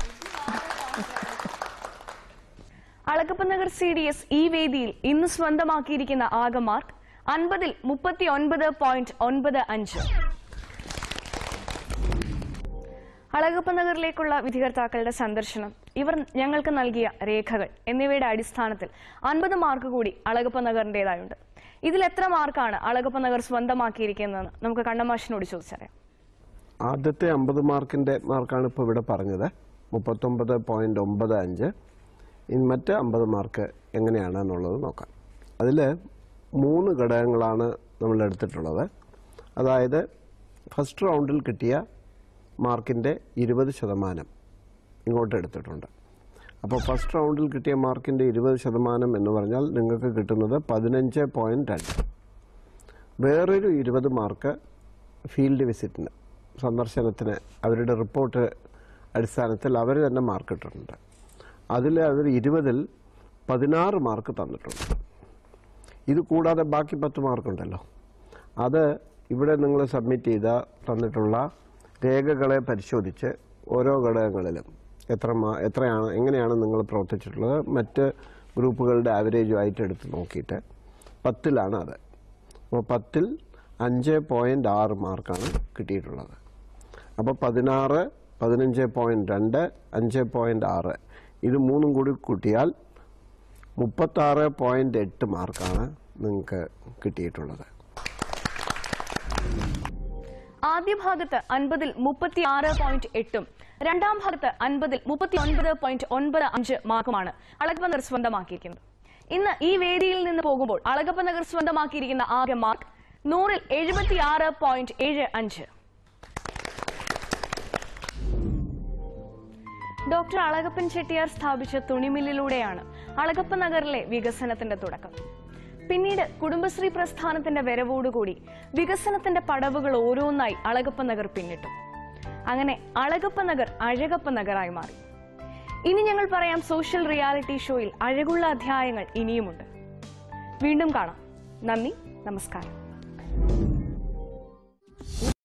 Alagappa Nagar C D S ഈ വേദിയിൽ ഇന്ന് സ്വന്തമാക്കിയിരിക്കുന്ന ആകെ മാർക്ക് അൻപതിൽ മുപ്പത്തി ഒൻപത് പോയിന്റ് ഒൻപത് അഞ്ച് അളകപ്പ നഗറിലേക്കുള്ള വിധികർത്താക്കളുടെ സന്ദർശനം ഇവർ ഞങ്ങൾക്ക് നൽകിയ രേഖകൾ എന്നിവയുടെ അടിസ്ഥാനത്തിൽ അൻപത് മാർക്ക് കൂടി അളകപ്പ നഗറിന്റേതായുണ്ട് ഇതിൽ എത്ര മാർക്കാണ് അളകപ്പ നഗർ സ്വന്തമാക്കിയിരിക്കുന്നതെന്ന് നമുക്ക് കണ്ണമാഷിനോട് ചോദിച്ചറിയാം ആദ്യത്തെ അമ്പത് മാർക്കിന്റെ മാർക്കാണ് ഇപ്പോൾ ഇവിടെ പറഞ്ഞത് മുപ്പത്തൊമ്പത് പോയിന്റ് ഒമ്പത് അഞ്ച് ഇനി മറ്റ് അമ്പത് മാർക്ക് എങ്ങനെയാണ് എന്നുള്ളത് നോക്കാം അതിൽ മൂന്ന് ഘടകങ്ങളാണ് നമ്മൾ എടുത്തിട്ടുള്ളത് അതായത് ഫസ്റ്റ് റൗണ്ടിൽ കിട്ടിയ മാർക്കിൻ്റെ ഇരുപത് ശതമാനം ഇങ്ങോട്ട് എടുത്തിട്ടുണ്ട് അപ്പോൾ ഫസ്റ്റ് റൗണ്ടിൽ കിട്ടിയ മാർക്കിൻ്റെ ഇരുപത് ശതമാനം എന്ന് പറഞ്ഞാൽ നിങ്ങൾക്ക് കിട്ടുന്നത് പതിനഞ്ച് പോയിന്റ് രണ്ട് വേറൊരു ഇരുപത് മാർക്ക് ഫീൽഡ് വിസിറ്റിന് സന്ദർശനത്തിന് അവരുടെ റിപ്പോർട്ട് അടിസ്ഥാനത്തിൽ അവർ തന്നെ മാർക്ക് ഇട്ടിട്ടുണ്ട് അതിൽ അവർ ഇരുപതിൽ പതിനാറ് മാർക്ക് തന്നിട്ടുണ്ട് ഇത് കൂടാതെ ബാക്കി പത്ത് മാർക്കുണ്ടല്ലോ അത് ഇവിടെ നിങ്ങൾ സബ്മിറ്റ് ചെയ്ത തന്നിട്ടുള്ള രേഖകളെ പരിശോധിച്ച് ഓരോ ഘടകങ്ങളിലും എത്ര മാ എത്രയാണ് എങ്ങനെയാണ് നിങ്ങൾ പ്രവർത്തിച്ചിട്ടുള്ളത് മറ്റ് ഗ്രൂപ്പുകളുടെ ആവറേജുമായിട്ട് എടുത്ത് നോക്കിയിട്ട് പത്തിലാണ് അത് അപ്പോൾ പത്തിൽ അഞ്ച് പോയിൻ്റ് ആറ് മാർക്കാണ് കിട്ടിയിട്ടുള്ളത് അപ്പോൾ പതിനാറ് പതിനഞ്ച് പോയിൻറ്റ് രണ്ട് അഞ്ച് പോയിൻറ്റ് ആറ് ഇത് മൂന്നും കൂടി കൂട്ടിയാൽ മുപ്പത്താറ് പോയിൻറ്റ് എട്ട് മാർക്കാണ് നിങ്ങൾക്ക് കിട്ടിയിട്ടുള്ളത് ആദ്യ ഭാഗത്ത് അൻപതിൽ മുപ്പത്തി ആറ് പോയിന്റ് എട്ടും രണ്ടാം ഭാഗത്ത് അൻപതിൽ മുപ്പത്തി ഒൻപത് പോയിന്റ് ഒൻപത് അഞ്ച് മാർക്കുമാണ് അളഗപ്പ നഗർ സ്വന്തമാക്കിയിരിക്കുന്നത് ഇന്ന് ഈ വേദിയിൽ നിന്ന് പോകുമ്പോൾ അളഗപ്പ നഗർ സ്വന്തമാക്കിയിരിക്കുന്ന ആകെ മാർക്ക് നൂറിൽ എഴുപത്തി ആറ് പോയിന്റ് ഏഴ് അഞ്ച് ഡോക്ടർ അളകപ്പൻ ചെട്ടിയാർ സ്ഥാപിച്ച തുണിമില്ലിലൂടെയാണ് അളകപ്പ നഗറിലെ വികസനത്തിന്റെ തുടക്കം പിന്നീട് കുടുംബശ്രീ പ്രസ്ഥാനത്തിന്റെ വരവോടുകൂടി വികസനത്തിന്റെ പടവുകൾ ഓരോന്നായി അളകപ്പ നഗർ പിന്നിട്ടു അങ്ങനെ അളകപ്പ നഗർ അഴകപ്പ നഗറായി മാറി ഇനി ഞങ്ങൾ പറയാം സോഷ്യൽ റിയാലിറ്റി ഷോയിൽ അഴകുള്ള അധ്യായങ്ങൾ ഇനിയുമുണ്ട് വീണ്ടും കാണാം നന്ദി നമസ്കാരം